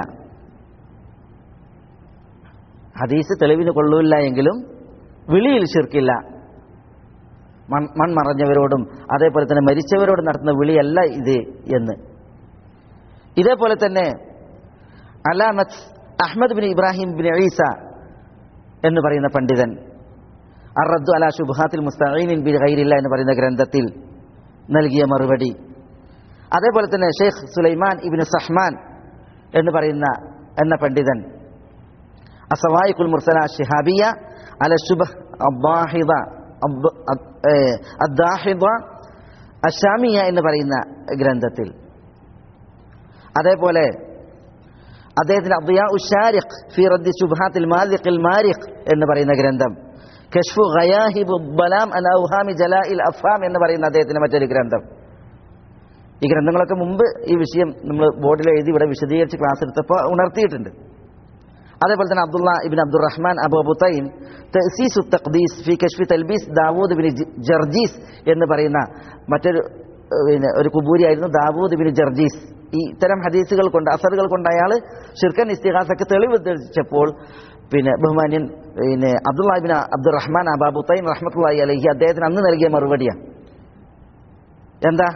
ഹദീസ് തെളിവിന് കൊള്ളൂല്ല എങ്കിലും വിളിയിൽ ഷിർക്കില്ല മൺ മൺമറഞ്ഞവരോടും അതേപോലെ തന്നെ മരിച്ചവരോടും നടത്തുന്ന വിളിയല്ല ഇത് എന്ന് ഇതേപോലെ തന്നെ അലാമത്ത് Ahmad bin Ibrahim bin Isa എന്ന് പറയുന്ന പണ്ഡിതൻ അറദ്ദു അല ശുബാത്തിൽ മുസ്തഈനിൻ ബി ഗൈരില്ല എന്ന് പറയുന്ന ഗ്രന്ഥത്തിൽ നൽകിയ മറുപടി അതേപോലെ തന്നെ ഷെയ്ഖ് സുലൈമാൻ ഇബിന് സഹ്മാൻ എന്ന് പറയുന്ന എന്ന പണ്ഡിതൻ അസവായിക്കുൽ മുർസല ഷിഹാബിയ അല ശുബഹ് അബ്ബാഹിദ അബ്ബ- അദ്- ഏ, അദ്ദാഹിദ അഷാമിയ എന്ന് പറയുന്ന ഗ്രന്ഥത്തിൽ അതേപോലെ അദ്ദേഹത്തിന് അബ്ദിയാ ഉഷാരിഖ് ഫി റദ്ദി ശുബഹാത്തിൽ മാലിഖിൽ മാരിഖ് എന്ന് പറയുന്ന ഗ്രന്ഥം കഷ്ഫു ഖയാഹിബ് ബലാം അൻ ഔഹാമി ജലാഇൽ അഫാം എന്ന് പറയുന്ന അദ്ദേഹത്തിന്റെ മറ്റൊരു ഗ്രന്ഥം ഈ ഗ്രന്ഥങ്ങളൊക്കെ മുമ്പ് ഈ വിഷയം നമ്മൾ ബോർഡിൽ എഴുതി ഇവിടെ വിശദീകരിച്ച് ക്ലാസ് എടുത്തപ്പോൾ ഉണർത്തിയിട്ടുണ്ട് അതേപോലെ തന്നെ അബ്ദുള്ള ഇബിൻ അബ്ദുറഹ്മാൻ അബു അബുത്തൈൻ തസീസു തഖ്ദീസ് ഫി കഷ്ഫി തൽബീസ് ദാവൂദ് ബിൻ ജർജീസ് എന്ന് പറയുന്ന മറ്റൊരു ഏഹ്, പിന്നെ ഒരു കുബൂരിയായിരുന്നു ദാവൂദ് ബിൻ ജർജീസ് ഈ ഇത്തരം ഹദീസുകൾ കൊണ്ട് അസറുകൾ കൊണ്ട് അയാൾ ഷിർക്കൻ ഇസ്തിഹാസക്ക് തെളിവ് തെളിച്ചപ്പോൾ പിന്നെ ബഹുമാന്യൻ പിന്നെ അബ്ദുള്ള ബിൻ അബ്ദുറഹ്മാൻ അബാബുത്തൈൻ റഹ്മത്തുള്ളാഹി അലൈഹി അദ്ദേഹത്തിന് അന്ന് നൽകിയ മറുപടിയാണ് എന്താ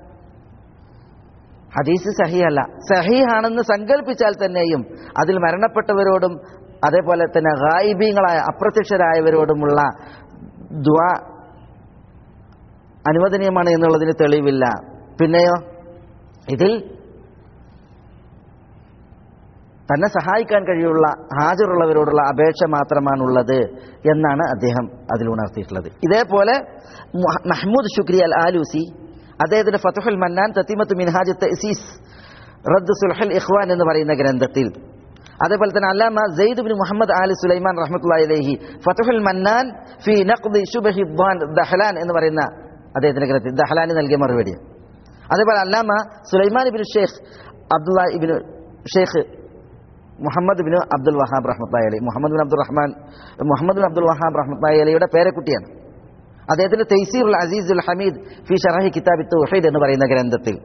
ഹദീസ് സഹിയല്ല സഹിയാണെന്ന് സങ്കല്പിച്ചാൽ തന്നെയും അതിൽ മരണപ്പെട്ടവരോടും അതേപോലെ തന്നെ ഗായിബീങ്ങളായ അപ്രത്യക്ഷരായവരോടുമുള്ള ദ്വാ അനുവദനീയമാണ് എന്നുള്ളതിന് തെളിവില്ല പിന്നെയോ ഇതിൽ തന്നെ സഹായിക്കാൻ കഴിയുള്ള ഹാജറുള്ളവരോടുള്ള അപേക്ഷ മാത്രമാണുള്ളത് എന്നാണ് അദ്ദേഹം അതിൽ ഉണർത്തിയിട്ടുള്ളത് ഇതേപോലെ മുഹ- മഹ്മൂദ് ഷുക്രി അൽ ആലൂസി അദ്ദേഹത്തിന്റെ ഫതുഹുൽ മന്നാൻ തത്തിമത്ത് മിൻഹാജ് തസീസ് റദ്ദ് സുൽഹൽ ഇഖ്വാൻ എന്ന് പറയുന്ന ഗ്രന്ഥത്തിൽ അതേപോലെ തന്നെ അല്ലാമ സെയ്ദ് ബിൻ മുഹമ്മദ് ആലി സുലൈമാൻ റഹ്മത്തുള്ളാഹി അലൈഹി ഫതുഹുൽ മന്നാൻ ഫി നഖ്ദി ശുബഹി ദ്വാൻ ദഹ്ലാൻ എന്ന് പറയുന്ന അദ്ദേഹത്തിന്റെ ഗ്രന്ഥത്തിൽ ദഹ്ലാന് നൽകിയ മറുപടി അതേപോലെ അല്ലാമ Sulaiman bin Sheikh Abdullah ibn Sheikh Muhammad bin Abdul Wahhab റഹ്മത്തായി അലി Muhammad bin Abdul Rahman Muhammad bin Abdul Wahhab റഹ്മത്തായി അലിയുടെ പേരക്കുട്ടിയാണ് അദ്ദേഹത്തിന്റെ തൈസീറുൽ അസീസുൽ ഹമീദ് ഫി ഷറഹി കിതാബി തൗഹീദ് എന്ന് പറയുന്ന ഗ്രന്ഥത്തിൽ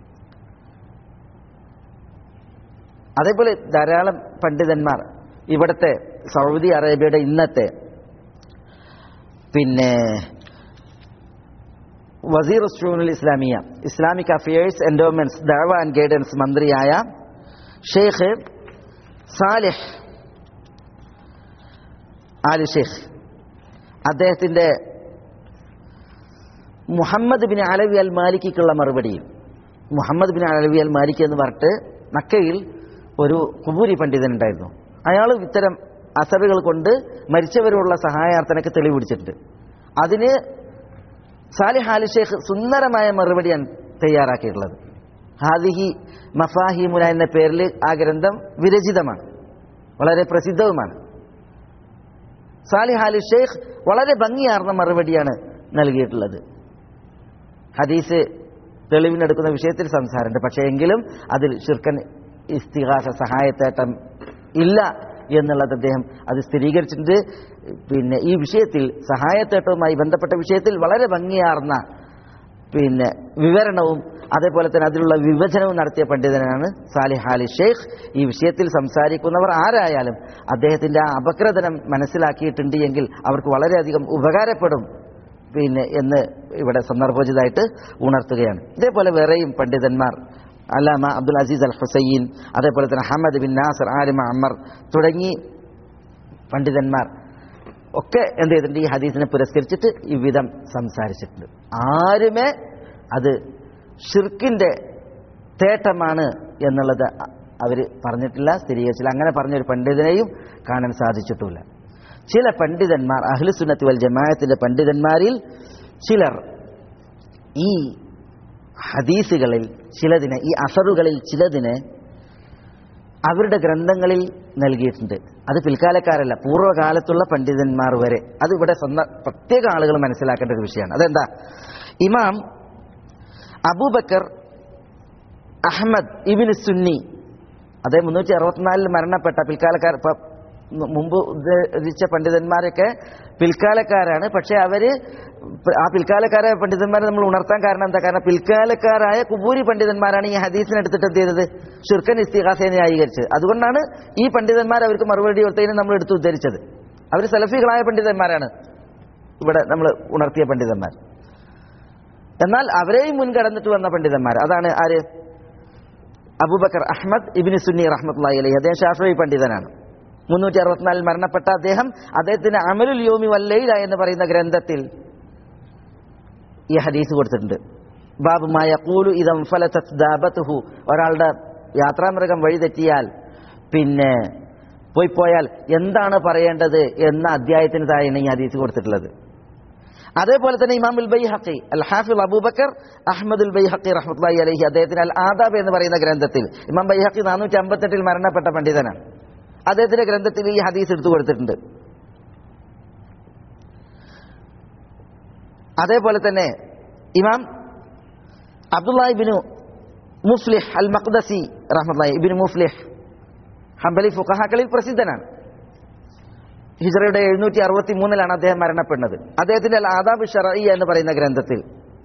അതേപോലെ ധാരാളം പണ്ഡിതന്മാർ ഇവിടുത്തെ സൗദി അറേബ്യയുടെ ഇന്നത്തെ പിന്നെ വസീർ ഉസ്റൂനുൽ ഇസ്ലാമിയ ഇസ്ലാമിക് അഫയേഴ്സ് എൻഡോമെന്റ്സ് ദാവ ആൻഡ് ഗൈഡൻസ് മന്ത്രിയായ ഷെയ്ഖ് സാലിഹ് ആലി ഷെയ്ഖ് അദ്ദേഹത്തിന്റെ മുഹമ്മദ് ബിൻ അലവി അൽ മാലിക്കുള്ള മറുപടിയിൽ Muhammad bin Alawi al Malik എന്ന് പറഞ്ഞിട്ട് മക്കയിൽ ഒരു കുബൂരി പണ്ഡിതൻ ഉണ്ടായിരുന്നു അയാൾ ഇത്തരം അസറുകൾ കൊണ്ട് മരിച്ചവരുള്ള സഹായാർത്ഥനക്ക് തെളിവ് പിടിച്ചിട്ടുണ്ട് അതിന് സാലിഹ് ആലി ഷേഖ് സുന്ദരമായ മറുപടിയാണ് തയ്യാറാക്കിയിട്ടുള്ളത് ഹാദിഹി മഫാഹിമുന എന്ന പേരിൽ ആ ഗ്രന്ഥം വിരചിതമാണ് വളരെ പ്രസിദ്ധവുമാണ് സാലിഹ് അലി ഷെയ്ഖ് വളരെ ഭംഗിയാർന്ന മറുപടിയാണ് നൽകിയിട്ടുള്ളത് ഹദീസ് തെളിവിനെടുക്കുന്ന വിഷയത്തിൽ സംസാരമുണ്ട് പക്ഷേ എങ്കിലും അതിൽ ഷിർക്കൻ ഇസ്തിഹാസ സഹായത്തേട്ടം ഇല്ല എന്നുള്ളത് അദ്ദേഹം അത് സ്ഥിരീകരിച്ചിട്ടുണ്ട് പിന്നെ ഈ വിഷയത്തിൽ സഹായത്തേട്ടവുമായി ബന്ധപ്പെട്ട വിഷയത്തിൽ വളരെ ഭംഗിയാർന്ന പിന്നെ വിവരണവും അതേപോലെ തന്നെ അതിലുള്ള വിഭജനവും നടത്തിയ പണ്ഡിതനാണ് സാലിഹ് അലി ഷെയ്ഖ് ഈ വിഷയത്തിൽ സംസാരിക്കുന്നവർ ആരായാലും അദ്ദേഹത്തിന്റെ ആ അപക്രതനം മനസ്സിലാക്കിയിട്ടുണ്ട് എങ്കിൽ അവർക്ക് വളരെയധികം ഉപകാരപ്പെടും പിന്നെ എന്ന് ഇവിടെ സന്ദർഭോചിതമായിട്ട് ഉണർത്തുകയാണ് ഇതേപോലെ വേറെയും പണ്ഡിതന്മാർ അല്ലാമ അബ്ദുൽ അസീസ് അൽ ഹുസൈൻ അതേപോലെ തന്നെ ഹമദ് ബിൻ നാസർ ആലിമ അമ്മർ തുടങ്ങി പണ്ഡിതന്മാർ ഒക്കെ എന്ത് ചെയ്തിട്ടുണ്ട് ഈ ഹദീസിനെ പുരസ്കരിച്ചിട്ട് ഈ വിധം സംസാരിച്ചിട്ടുണ്ട് ആരുമേ അത് ഷിർക്കിന്റെ തേട്ടമാണ് എന്നുള്ളത് അവർ പറഞ്ഞിട്ടില്ല സ്ഥിരീകരിച്ചില്ല അങ്ങനെ പറഞ്ഞൊരു പണ്ഡിതനെയും കാണാൻ സാധിച്ചിട്ടില്ല ചില പണ്ഡിതന്മാർ അഹ്ലുസുന്നത്തി വൽ ജമാഅത്തിന്റെ പണ്ഡിതന്മാരിൽ ചിലർ ഈ ഹദീസുകളിൽ ചിലതിനെ ഈ അസറുകളിൽ ചിലതിനെ അവരുടെ ഗ്രന്ഥങ്ങളിൽ നൽകിയിട്ടുണ്ട് അത് പിൽക്കാലക്കാരല്ല പൂർവ്വകാലത്തുള്ള പണ്ഡിതന്മാർ വരെ അത് ഇവിടെ സ്വന്തം പ്രത്യേക ആളുകൾ മനസ്സിലാക്കേണ്ട ഒരു വിഷയമാണ് അതെന്താ ഇമാം അബൂബക്കർ അഹമ്മദ് ഇബിൻ സുന്നി അദ്ദേഹം മുന്നൂറ്റി അറുപത്തിനാലിൽ മരണപ്പെട്ട പിൽക്കാലക്കാർ ഇപ്പൊ മുമ്പ് ഉദ്ധരിച്ച പണ്ഡിതന്മാരൊക്കെ പിൽക്കാലക്കാരാണ് പക്ഷെ അവര് ആ പിൽക്കാലക്കാരായ പണ്ഡിതന്മാരെ നമ്മൾ ഉണർത്താൻ കാരണം എന്താ കാരണം പിൽക്കാലക്കാരായ കുബൂരി പണ്ഡിതന്മാരാണ് ഈ ഹദീസിനെ എടുത്തിട്ട് എന്ത് ചെയ്തത് ഷുർഖൻ ഇസ്തിഹാസയെ ന്യായീകരിച്ചത് അതുകൊണ്ടാണ് ഈ പണ്ഡിതന്മാർ അവർക്ക് മറുപടി കൊടുത്തതിന് നമ്മൾ എടുത്ത് ഉദ്ധരിച്ചത് അവർ സലഫികളായ പണ്ഡിതന്മാരാണ് ഇവിടെ നമ്മൾ ഉണർത്തിയ പണ്ഡിതന്മാർ എന്നാൽ അവരെയും മുൻകടന്നിട്ട് വന്ന പണ്ഡിതന്മാർ അതാണ് ആര് അബൂബക്കർ അഹമ്മദ് ഇബിന് സുന്നി റഹ്മത്തുള്ളി അലൈഹി അദ്ദേഹം ഷാഫി പണ്ഡിതനാണ് മുന്നൂറ്റി അറുപത്തിനാലിൽ മരണപ്പെട്ട അദ്ദേഹം അദ്ദേഹത്തിന് അമലുൽ യോമി വല്ലയില എന്ന് പറയുന്ന ഗ്രന്ഥത്തിൽ ഈ ഹദീസ് കൊടുത്തിട്ടുണ്ട് ബാബുമായ കൂലു ഇതം ഫലത്തുഹു ഒരാളുടെ യാത്രാമൃഗം വഴിതെറ്റിയാൽ പിന്നെ പോയി പോയാൽ എന്താണ് പറയേണ്ടത് എന്ന അധ്യായത്തിന് താഴെയാണ് ഈ ഹദീസ് കൊടുത്തിട്ടുള്ളത് അതേപോലെ തന്നെ ഇമാമുൽ ബൈഹഖി അൽ ഹാഫിൽ അബൂബക്കർ അഹമ്മദുൽ ബൈഹഖി റഹ്മത്തുള്ളാഹി അലൈഹി അദ്ദേഹത്തിന് അൽ ആദാബ് എന്ന് പറയുന്ന ഗ്രന്ഥത്തിൽ ഇമാം ബൈഹഖി നാനൂറ്റി അമ്പത്തെട്ടിൽ മരണപ്പെട്ട പണ്ഡിതനാണ് അദ്ദേഹത്തിന്റെ ഗ്രന്ഥത്തിൽ ഈ ഹദീസ് എടുത്തു കൊടുത്തിട്ടുണ്ട് അതേപോലെ തന്നെ ഇമാം അബ്ദുല്ലാഹി ബിനു മുഫ്ലിഹ് അൽ മഖ്ദസി റഹ്മത്തുള്ളാഹി ഇബിന് മുഫ്ലിഹ് ഹംബലി ഫുഖഹാക്കളിൽ പ്രസിദ്ധനാണ് ഹിജറയുടെ എഴുന്നൂറ്റി അറുപത്തി മൂന്നിലാണ് അദ്ദേഹം മരണപ്പെടുന്നത് അദ്ദേഹത്തിന്റെ അൽ ആദാബ് ഷറഈ എന്ന് പറയുന്ന ഗ്രന്ഥത്തിൽ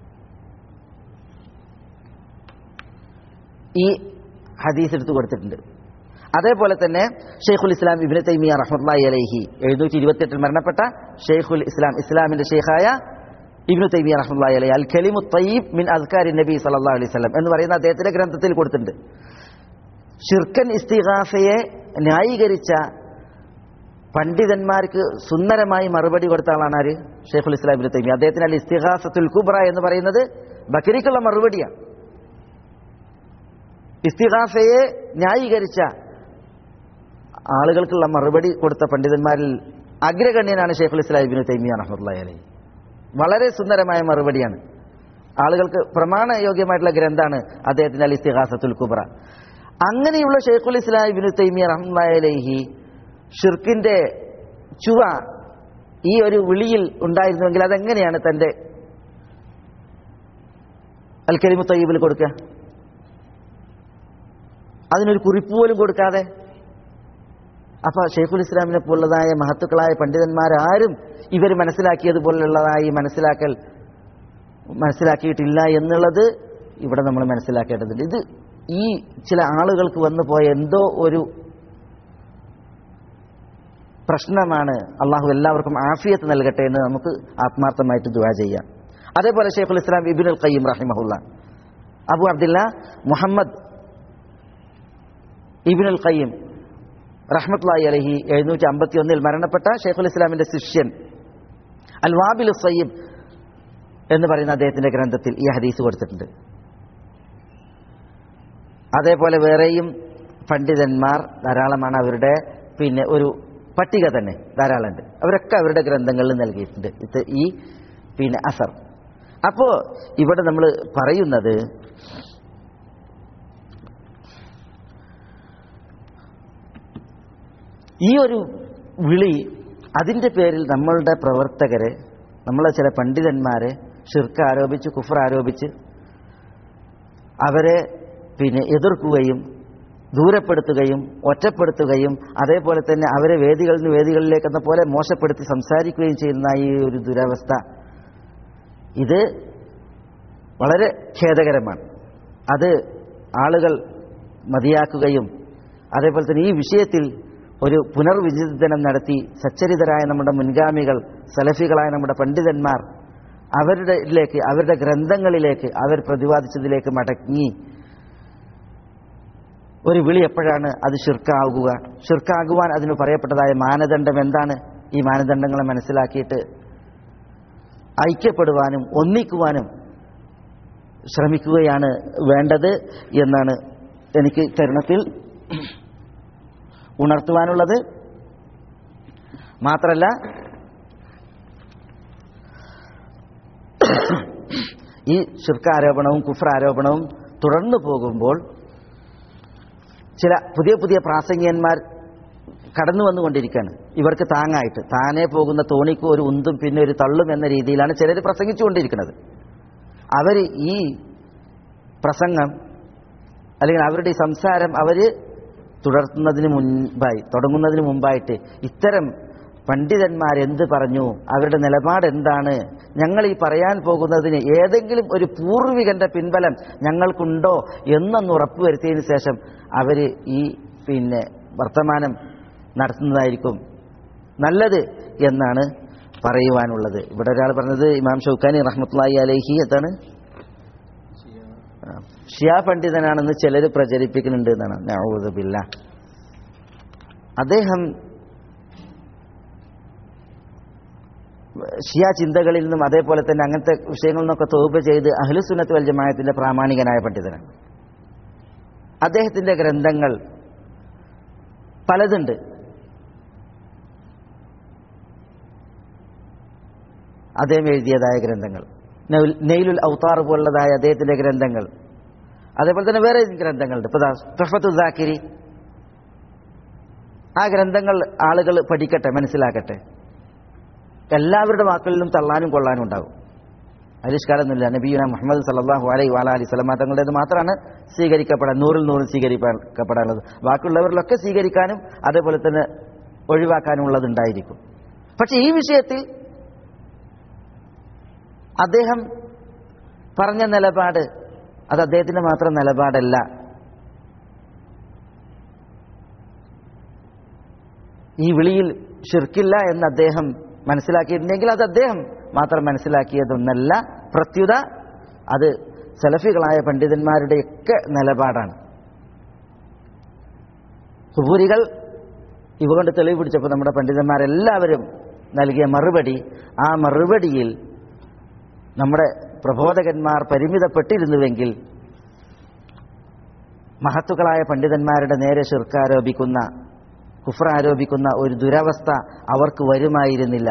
ഈ ഹദീസ് എടുത്തു കൊടുത്തിട്ടുണ്ട് അതേപോലെ തന്നെ ഷെയ്ഖുൽ ഇസ്ലാം ഇബിന് തൈമിയ റഹ്മത്തുള്ളാഹി അലൈഹി എഴുന്നൂറ്റി ഇരുപത്തിയെട്ടിൽ മരണപ്പെട്ട ഷെയ്ഖുൽ ഇസ്ലാം ഇസ്ലാമിന്റെ ഷെയ്ഖായ ഇബ്നു തൈമിയ റഹ്മത്തുള്ളാഹി അലൈഹി അൽ കലിമു തയ്യിബ് മിൻ അസ്കാരി നബി സല്ലല്ലാഹു അലൈഹി വസല്ലം എന്ന് പറയുന്ന അദ്ദേഹത്തിന്റെ ഗ്രന്ഥത്തിൽ കൊടുത്തിട്ടുണ്ട് ഷിർക്കൻ ഇസ്തിഗാഫയെ ന്യായീകരിച്ച പണ്ഡിതന്മാർക്ക് സുന്ദരമായി മറുപടി കൊടുത്ത ആളാണ് ആര് ഷെയ്ഖുൽ ഇസ്ലാം ഇബ്നു തൈമിയ അദ്ദേഹത്തിന് അൽ ഇസ്തിഹാസത്തുൽ കുബ്ര എന്ന് പറയുന്നത് ബക്രിക്കുള്ള മറുപടിയാണ് ഇസ്തിഹാസയെ ന്യായീകരിച്ച ആളുകൾക്കുള്ള മറുപടി കൊടുത്ത പണ്ഡിതന്മാരിൽ അഗ്രഗണ്യനാണ് ഷെയ്ഖുൽ ഇസ്ലാം ഇബിന് തൈമിയ റഹ്മത്തുള്ളി അലൈഹി വളരെ സുന്ദരമായ മറുപടിയാണ് ആളുകൾക്ക് പ്രമാണയോഗ്യമായിട്ടുള്ള ഗ്രന്ഥമാണ് അദ്ദേഹത്തിന്റെ അൽ ഇസ്തിഹാസത്തുൽ കുബ്ര അങ്ങനെയുള്ള ഷെയ്ഖുൽ ഇസ്ലാം ഇബിന് തൈമിയ റഹ്മത്തുള്ളി അലൈഹി ഷിർക്കിന്റെ ചുവ ഈ ഒരു വിളിയിൽ ഉണ്ടായിരുന്നുവെങ്കിൽ അതെങ്ങനെയാണ് തന്റെ അൽ കലിമു തയ്യബിൽ കൊടുക്കുക അതിനൊരു കുറിപ്പ് പോലും കൊടുക്കാതെ അപ്പൊ ഷെയ്ഖുൽ ഇസ്ലാമിനെ പോലുള്ളതായ മഹത്തുക്കളായ പണ്ഡിതന്മാരാരും ഇവർ മനസ്സിലാക്കിയതുപോലുള്ളതായി മനസ്സിലാക്കൽ മനസ്സിലാക്കിയിട്ടില്ല എന്നുള്ളത് ഇവിടെ നമ്മൾ മനസ്സിലാക്കേണ്ടതുണ്ട് ഇത് ഈ ചില ആളുകൾക്ക് വന്നു പോയ എന്തോ ഒരു പ്രശ്നമാണ് അള്ളാഹു എല്ലാവർക്കും ആഫിയത്ത് നൽകട്ടെ എന്ന് നമുക്ക് ആത്മാർത്ഥമായിട്ട് ദുവാ ചെയ്യാം അതേപോലെ ഷെയ്ഖുൽ ഇസ്ലാം ഇബിൻ അൽ ഖയ്യം റഹിമഹുല്ല അബു അബ്ദില്ല മുഹമ്മദ് ഇബിൻ അൽ ഖയ്യം റഹ്മത്ലായി അലഹി എഴുന്നൂറ്റി അമ്പത്തി ഒന്നിൽ മരണപ്പെട്ട ഷെയ്ഖുൽ ഇസ്ലാമിന്റെ ശിഷ്യൻ അൽ വാബിൽ സയ്യിബ് എന്ന് പറയുന്ന അദ്ദേഹത്തിന്റെ ഗ്രന്ഥത്തിൽ ഈ ഹദീസ് കൊടുത്തിട്ടുണ്ട് അതേപോലെ വേറെയും പണ്ഡിതന്മാർ ധാരാളമാണ് അവരുടെ പിന്നെ ഒരു പട്ടിക തന്നെ ധാരാളമുണ്ട് അവരൊക്കെ അവരുടെ ഗ്രന്ഥങ്ങളിൽ നൽകിയിട്ടുണ്ട് ഇത് ഈ പിന്നെ അസർ അപ്പോ ഇവിടെ നമ്മൾ പറയുന്നത് ഈ ഒരു വിളി അതിൻ്റെ പേരിൽ നമ്മളുടെ പ്രവർത്തകരെ നമ്മളെ ചില പണ്ഡിതന്മാരെ ഷിർക്ക് ആരോപിച്ച് കുഫർ ആരോപിച്ച് അവരെ പിന്നെ എതിർക്കുകയും ദൂരപ്പെടുത്തുകയും ഒറ്റപ്പെടുത്തുകയും അതേപോലെ തന്നെ അവരെ വേദികളിൽ നിന്ന് വേദികളിലേക്ക് എന്ന പോലെ മോശപ്പെടുത്തി സംസാരിക്കുകയും ചെയ്യുന്ന ഈ ഒരു ദുരവസ്ഥ ഇത് വളരെ ഖേദകരമാണ് അത് ആളുകൾ മതിയാക്കുകയും അതേപോലെ തന്നെ ഈ വിഷയത്തിൽ ഒരു പുനർവിചിന്തനം നടത്തി സച്ചരിതരായ നമ്മുടെ മുൻഗാമികൾ സലഫികളായ നമ്മുടെ പണ്ഡിതന്മാർ അവരുടെ ഇതിലേക്ക് അവരുടെ ഗ്രന്ഥങ്ങളിലേക്ക് അവർ പ്രതിപാദിച്ചതിലേക്ക് മടങ്ങി ഒരു വിളി എപ്പോഴാണ് അത് ഷിർക്കാകുക ഷിർക്കാകുവാൻ അതിന് പറയപ്പെട്ടതായ മാനദണ്ഡം എന്താണ് ഈ മാനദണ്ഡങ്ങളെ മനസ്സിലാക്കിയിട്ട് ഐക്യപ്പെടുവാനും ഒന്നിക്കുവാനും ശ്രമിക്കുകയാണ് വേണ്ടത് എന്നാണ് എനിക്ക് തരുണത്തിൽ ഉണർത്തുവാനുള്ളത് മാത്രല്ല ഈ ശുർക്കാരോപണവും കുഫ്രാരോപണവും തുടർന്നു പോകുമ്പോൾ ചില പുതിയ പുതിയ പ്രാസംഗികന്മാർ കടന്നു വന്നുകൊണ്ടിരിക്കുകയാണ് ഇവർക്ക് താങ്ങായിട്ട് താനേ പോകുന്ന തോണിക്ക് ഒരു ഉന്തും പിന്നെ ഒരു തള്ളും എന്ന രീതിയിലാണ് ചിലർ പ്രസംഗിച്ചുകൊണ്ടിരിക്കുന്നത് അവർ ഈ പ്രസംഗം അല്ലെങ്കിൽ അവരുടെ ഈ സംസാരം അവർ തുടർത്തുന്നതിന് മുൻപായി തുടങ്ങുന്നതിന് മുമ്പായിട്ട് ഇത്തരം പണ്ഡിതന്മാർ എന്ത് പറഞ്ഞു അവരുടെ നിലപാട് എന്താണ് ഞങ്ങൾ ഈ പറയാൻ പോകുന്നതിന് ഏതെങ്കിലും ഒരു പൂർവികന്റെ പിൻബലം ഞങ്ങൾക്കുണ്ടോ എന്നൊന്ന് ഉറപ്പുവരുത്തിയതിന് ശേഷം അവർ ഈ പിന്നെ വർത്തമാനം നടത്തുന്നതായിരിക്കും നല്ലത് എന്നാണ് പറയുവാനുള്ളത് ഇവിടെ ഒരാൾ പറഞ്ഞത് ഇമാം ഷൗക്കാനി റഹ്മത്തുള്ളാഹി അലൈഹി എന്താണ് ഷിയാ പണ്ഡിതനാണെന്ന് ചിലർ പ്രചരിപ്പിക്കുന്നുണ്ട് എന്നാണ് നഊദുബില്ല അദ്ദേഹം ഷിയ ചിന്തകളിൽ നിന്നും അതേപോലെ തന്നെ അങ്ങനത്തെ വിഷയങ്ങളിൽ നിന്നൊക്കെ തോപ് ചെയ്ത് അഹ്ലുസുന്നത്ത് വൽ ജമായത്തിന്റെ പ്രാമാണികനായ പണ്ഡിതനാണ് അദ്ദേഹത്തിന്റെ ഗ്രന്ഥങ്ങൾ പലതുണ്ട് അദ്ദേഹം എഴുതിയതായ ഗ്രന്ഥങ്ങൾ നെയ്ലുൽ ഔത്താർ പോലുള്ളതായ അദ്ദേഹത്തിന്റെ ഗ്രന്ഥങ്ങൾ അതേപോലെ തന്നെ വേറെ ഗ്രന്ഥങ്ങളുണ്ട് ഇപ്പൊ തുഫത്തു ദാക്കിരി ആ ഗ്രന്ഥങ്ങൾ ആളുകൾ പഠിക്കട്ടെ മനസ്സിലാക്കട്ടെ എല്ലാവരുടെ വാക്കുകളിലും തള്ളാനും കൊള്ളാനും ഉണ്ടാകും അതിഷ്കാരമൊന്നുമില്ല നബീന മുഹമ്മദ് സല്ലാഹു അലൈ വാല അലി സ്വലമ തങ്ങളുടേത് മാത്രമാണ് സ്വീകരിക്കപ്പെടാൻ നൂറിൽ നൂറിൽ സ്വീകരിക്കപ്പെടാനുള്ളത് ബാക്കിയുള്ളവരിലൊക്കെ സ്വീകരിക്കാനും അതേപോലെ തന്നെ ഒഴിവാക്കാനും ഉള്ളതുണ്ടായിരിക്കും പക്ഷെ ഈ വിഷയത്തിൽ അദ്ദേഹം പറഞ്ഞ നിലപാട് അത് അദ്ദേഹത്തിന്റെ മാത്രം നിലപാടല്ല ഈ വിളിയിൽ ഷിർക്കില്ല എന്ന് അദ്ദേഹം മനസ്സിലാക്കിയിട്ടുണ്ടെങ്കിൽ അത് അദ്ദേഹം മാത്രം മനസ്സിലാക്കിയതൊന്നല്ല പ്രത്യുത അത് സലഫികളായ പണ്ഡിതന്മാരുടെയൊക്കെ നിലപാടാണ് കുബൂരികൾ ഇവ കൊണ്ട് തെളിവ് പിടിച്ചപ്പോൾ നമ്മുടെ പണ്ഡിതന്മാരെല്ലാവരും നൽകിയ മറുപടി ആ മറുപടിയിൽ നമ്മുടെ പ്രബോധകന്മാർ പരിമിതപ്പെട്ടിരുന്നുവെങ്കിൽ മഹത്തുക്കളായ പണ്ഡിതന്മാരുടെ നേരെ ശിർക്കാരോപിക്കുന്ന കുഫർ ആരോപിക്കുന്ന ഒരു ദുരവസ്ഥ അവർക്ക് വരുമായിരുന്നില്ല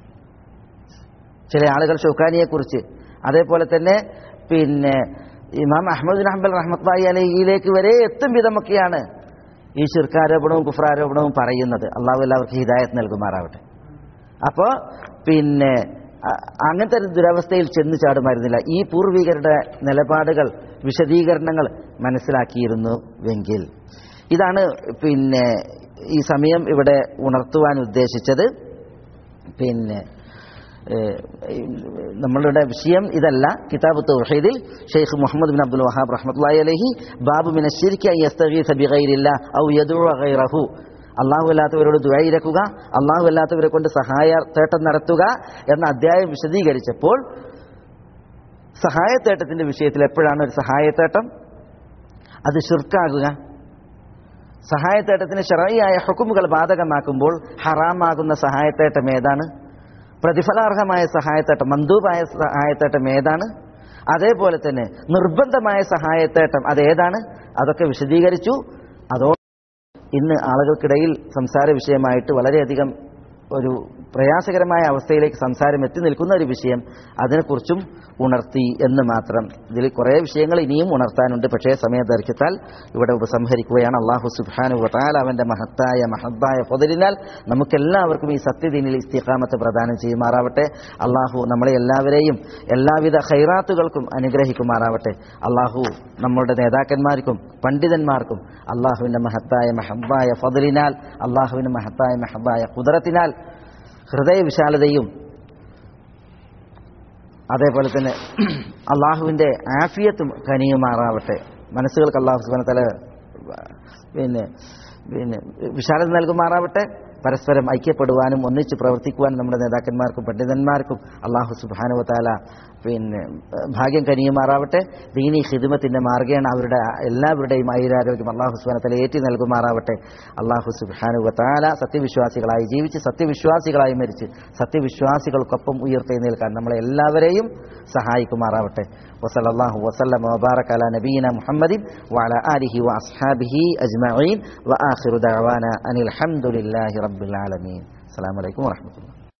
ചില ആളുകൾ ഷൗക്കാനിയെക്കുറിച്ച് അതേപോലെ തന്നെ പിന്നെ ഇമാം അഹമ്മദ് ബിൻ ഹംബൽ റഹ്മത്ലായി അലഹിയിലേക്ക് വരെ എത്തും വിധമൊക്കെയാണ് ഈ ശിർക്കാരോപണവും കുഫ്രാരോപണവും പറയുന്നത് അള്ളാഹു എല്ലാവർക്കും ഹിദായത്ത് നൽകുമാറാവട്ടെ അപ്പോൾ പിന്നെ അ- അങ്ങനത്തെ ഒരു ദുരവസ്ഥയിൽ ചെന്ന് ചാടുമായിരുന്നില്ല ഈ പൂർവികരുടെ നിലപാടുകൾ വിശദീകരണങ്ങൾ മനസ്സിലാക്കിയിരുന്നുവെങ്കിൽ ഇതാണ് പിന്നെ ഈ സമയം ഇവിടെ ഉണർത്തുവാൻ ഉദ്ദേശിച്ചത് പിന്നെ ഏഹ്, നമ്മളുടെ വിഷയം ഇതല്ല കിതാബ് തൗഹീദിൽ Sheikh Muhammad bin Abdul Wahhab റഹ്മത്തുള്ളാഹി അലൈഹി ബാബു മിന ശിർക്കി അൻ യസ്തഗീസ ബിഗൈരില്ല ഔ യദ്ഉ ഗൈറഹു അള്ളാഹു അല്ലാത്തവരോട് ദുആയിരക്കുക അള്ളാഹു അല്ലാത്തവരെ കൊണ്ട് സഹായ തേട്ടം നടത്തുക എന്ന അധ്യായം വിശദീകരിച്ചപ്പോൾ സഹായത്തേട്ടത്തിന്റെ വിഷയത്തിൽ എപ്പോഴാണ് ഒരു സഹായത്തേട്ടം അത് ഷിർക്കാകുക സഹായത്തേട്ടത്തിന് ഷറയായ ഹുക്കുമുകൾ ബാധകമാക്കുമ്പോൾ ഹറാമാകുന്ന സഹായത്തേട്ടം ഏതാണ് പ്രതിഫലാർഹമായ സഹായത്തേട്ടം മന്ദൂബായ സഹായത്തേട്ടം ഏതാണ് അതേപോലെ തന്നെ നിർബന്ധമായ സഹായത്തേട്ടം അതേതാണ് അതൊക്കെ വിശദീകരിച്ചു അതോ ഇന്ന് ആളുകൾക്കിടയിൽ സംസാര വിഷയമായിട്ട് വളരെയധികം ഒരു പ്രയാസകരമായ അവസ്ഥയിലേക്ക് സംസാരം എത്തി നിൽക്കുന്ന ഒരു വിഷയം അതിനെക്കുറിച്ചും ഉണർത്തി എന്ന് മാത്രം ഇതിൽ കുറേ വിഷയങ്ങൾ ഇനിയും ഉണർത്താനുണ്ട് പക്ഷേ സമയദൈർഘ്യത്താൽ ഇവിടെ ഉപസംഹരിക്കുകയാണ് അള്ളാഹു സുബാനു വതാൽ അവന്റെ മഹത്തായ മഹത്തായ പൊതലിനാൽ നമുക്കെല്ലാവർക്കും ഈ സത്യദീനിൽ ഇസ്തിഖാമത്ത് പ്രദാനം ചെയ്യുമാറാവട്ടെ അള്ളാഹു നമ്മളെ എല്ലാവരെയും എല്ലാവിധ ഹൈറാത്തുകൾക്കും അനുഗ്രഹിക്കുമാറാവട്ടെ അള്ളാഹു നമ്മളുടെ നേതാക്കന്മാർക്കും പണ്ഡിതന്മാർക്കും അള്ളാഹുവിന്റെ മഹത്തായ മഹബായ ഫضലിനാൽ അള്ളാഹുവിന്റെ മഹത്തായ മഹബായ കുതിരത്തിനാൽ ഹൃദയവിശാലതയും അതേപോലെ തന്നെ അള്ളാഹുവിന്റെ ആഫിയത്തും കനിയുമാറാവട്ടെ മനസ്സുകൾക്ക് അള്ളാഹു സുബാന തല പിന്നെ പിന്നെ വിശാലത നൽകുമാറാവട്ടെ പരസ്പരം ഐക്യപ്പെടുവാനും ഒന്നിച്ച് പ്രവർത്തിക്കുവാനും നമ്മുടെ നേതാക്കന്മാർക്കും പണ്ഡിതന്മാർക്കും അള്ളാഹു സുബാനുവത്താല പിന്നെ ഭാഗ്യം കനിയുമാറാവട്ടെ ദീനി ഹിദുമത്തിന്റെ മാർഗേണ അവരുടെ എല്ലാവരുടെയും ആയുരാരോഗ്യം അള്ളാഹു സുബാനത്തല ഏറ്റി നൽകുമാറാവട്ടെ അള്ളാഹു സുബാനുവത്താല സത്യവിശ്വാസികളായി ജീവിച്ച് സത്യവിശ്വാസികളായി മരിച്ച് സത്യവിശ്വാസികൾക്കൊപ്പം ഉയർത്തെഴുന്നേൽക്കാൻ നമ്മളെ എല്ലാവരെയും സഹായിക്കുമാറാവട്ടെ വസലല്ലാഹു വസല്ലം വബാറക അല നബീന മുഹമ്മദിൻ വഅല ആലിഹി വഅസ്ഹാബിഹി അജ്മഈൻ വആഖിറു ദഅവാന അനിൽ ഹംദുലില്ലാഹി റബ്ബിൽ ആലമീൻ അസ്സലാമു അലൈക്കും വറഹ്മത്തുള്ളാഹി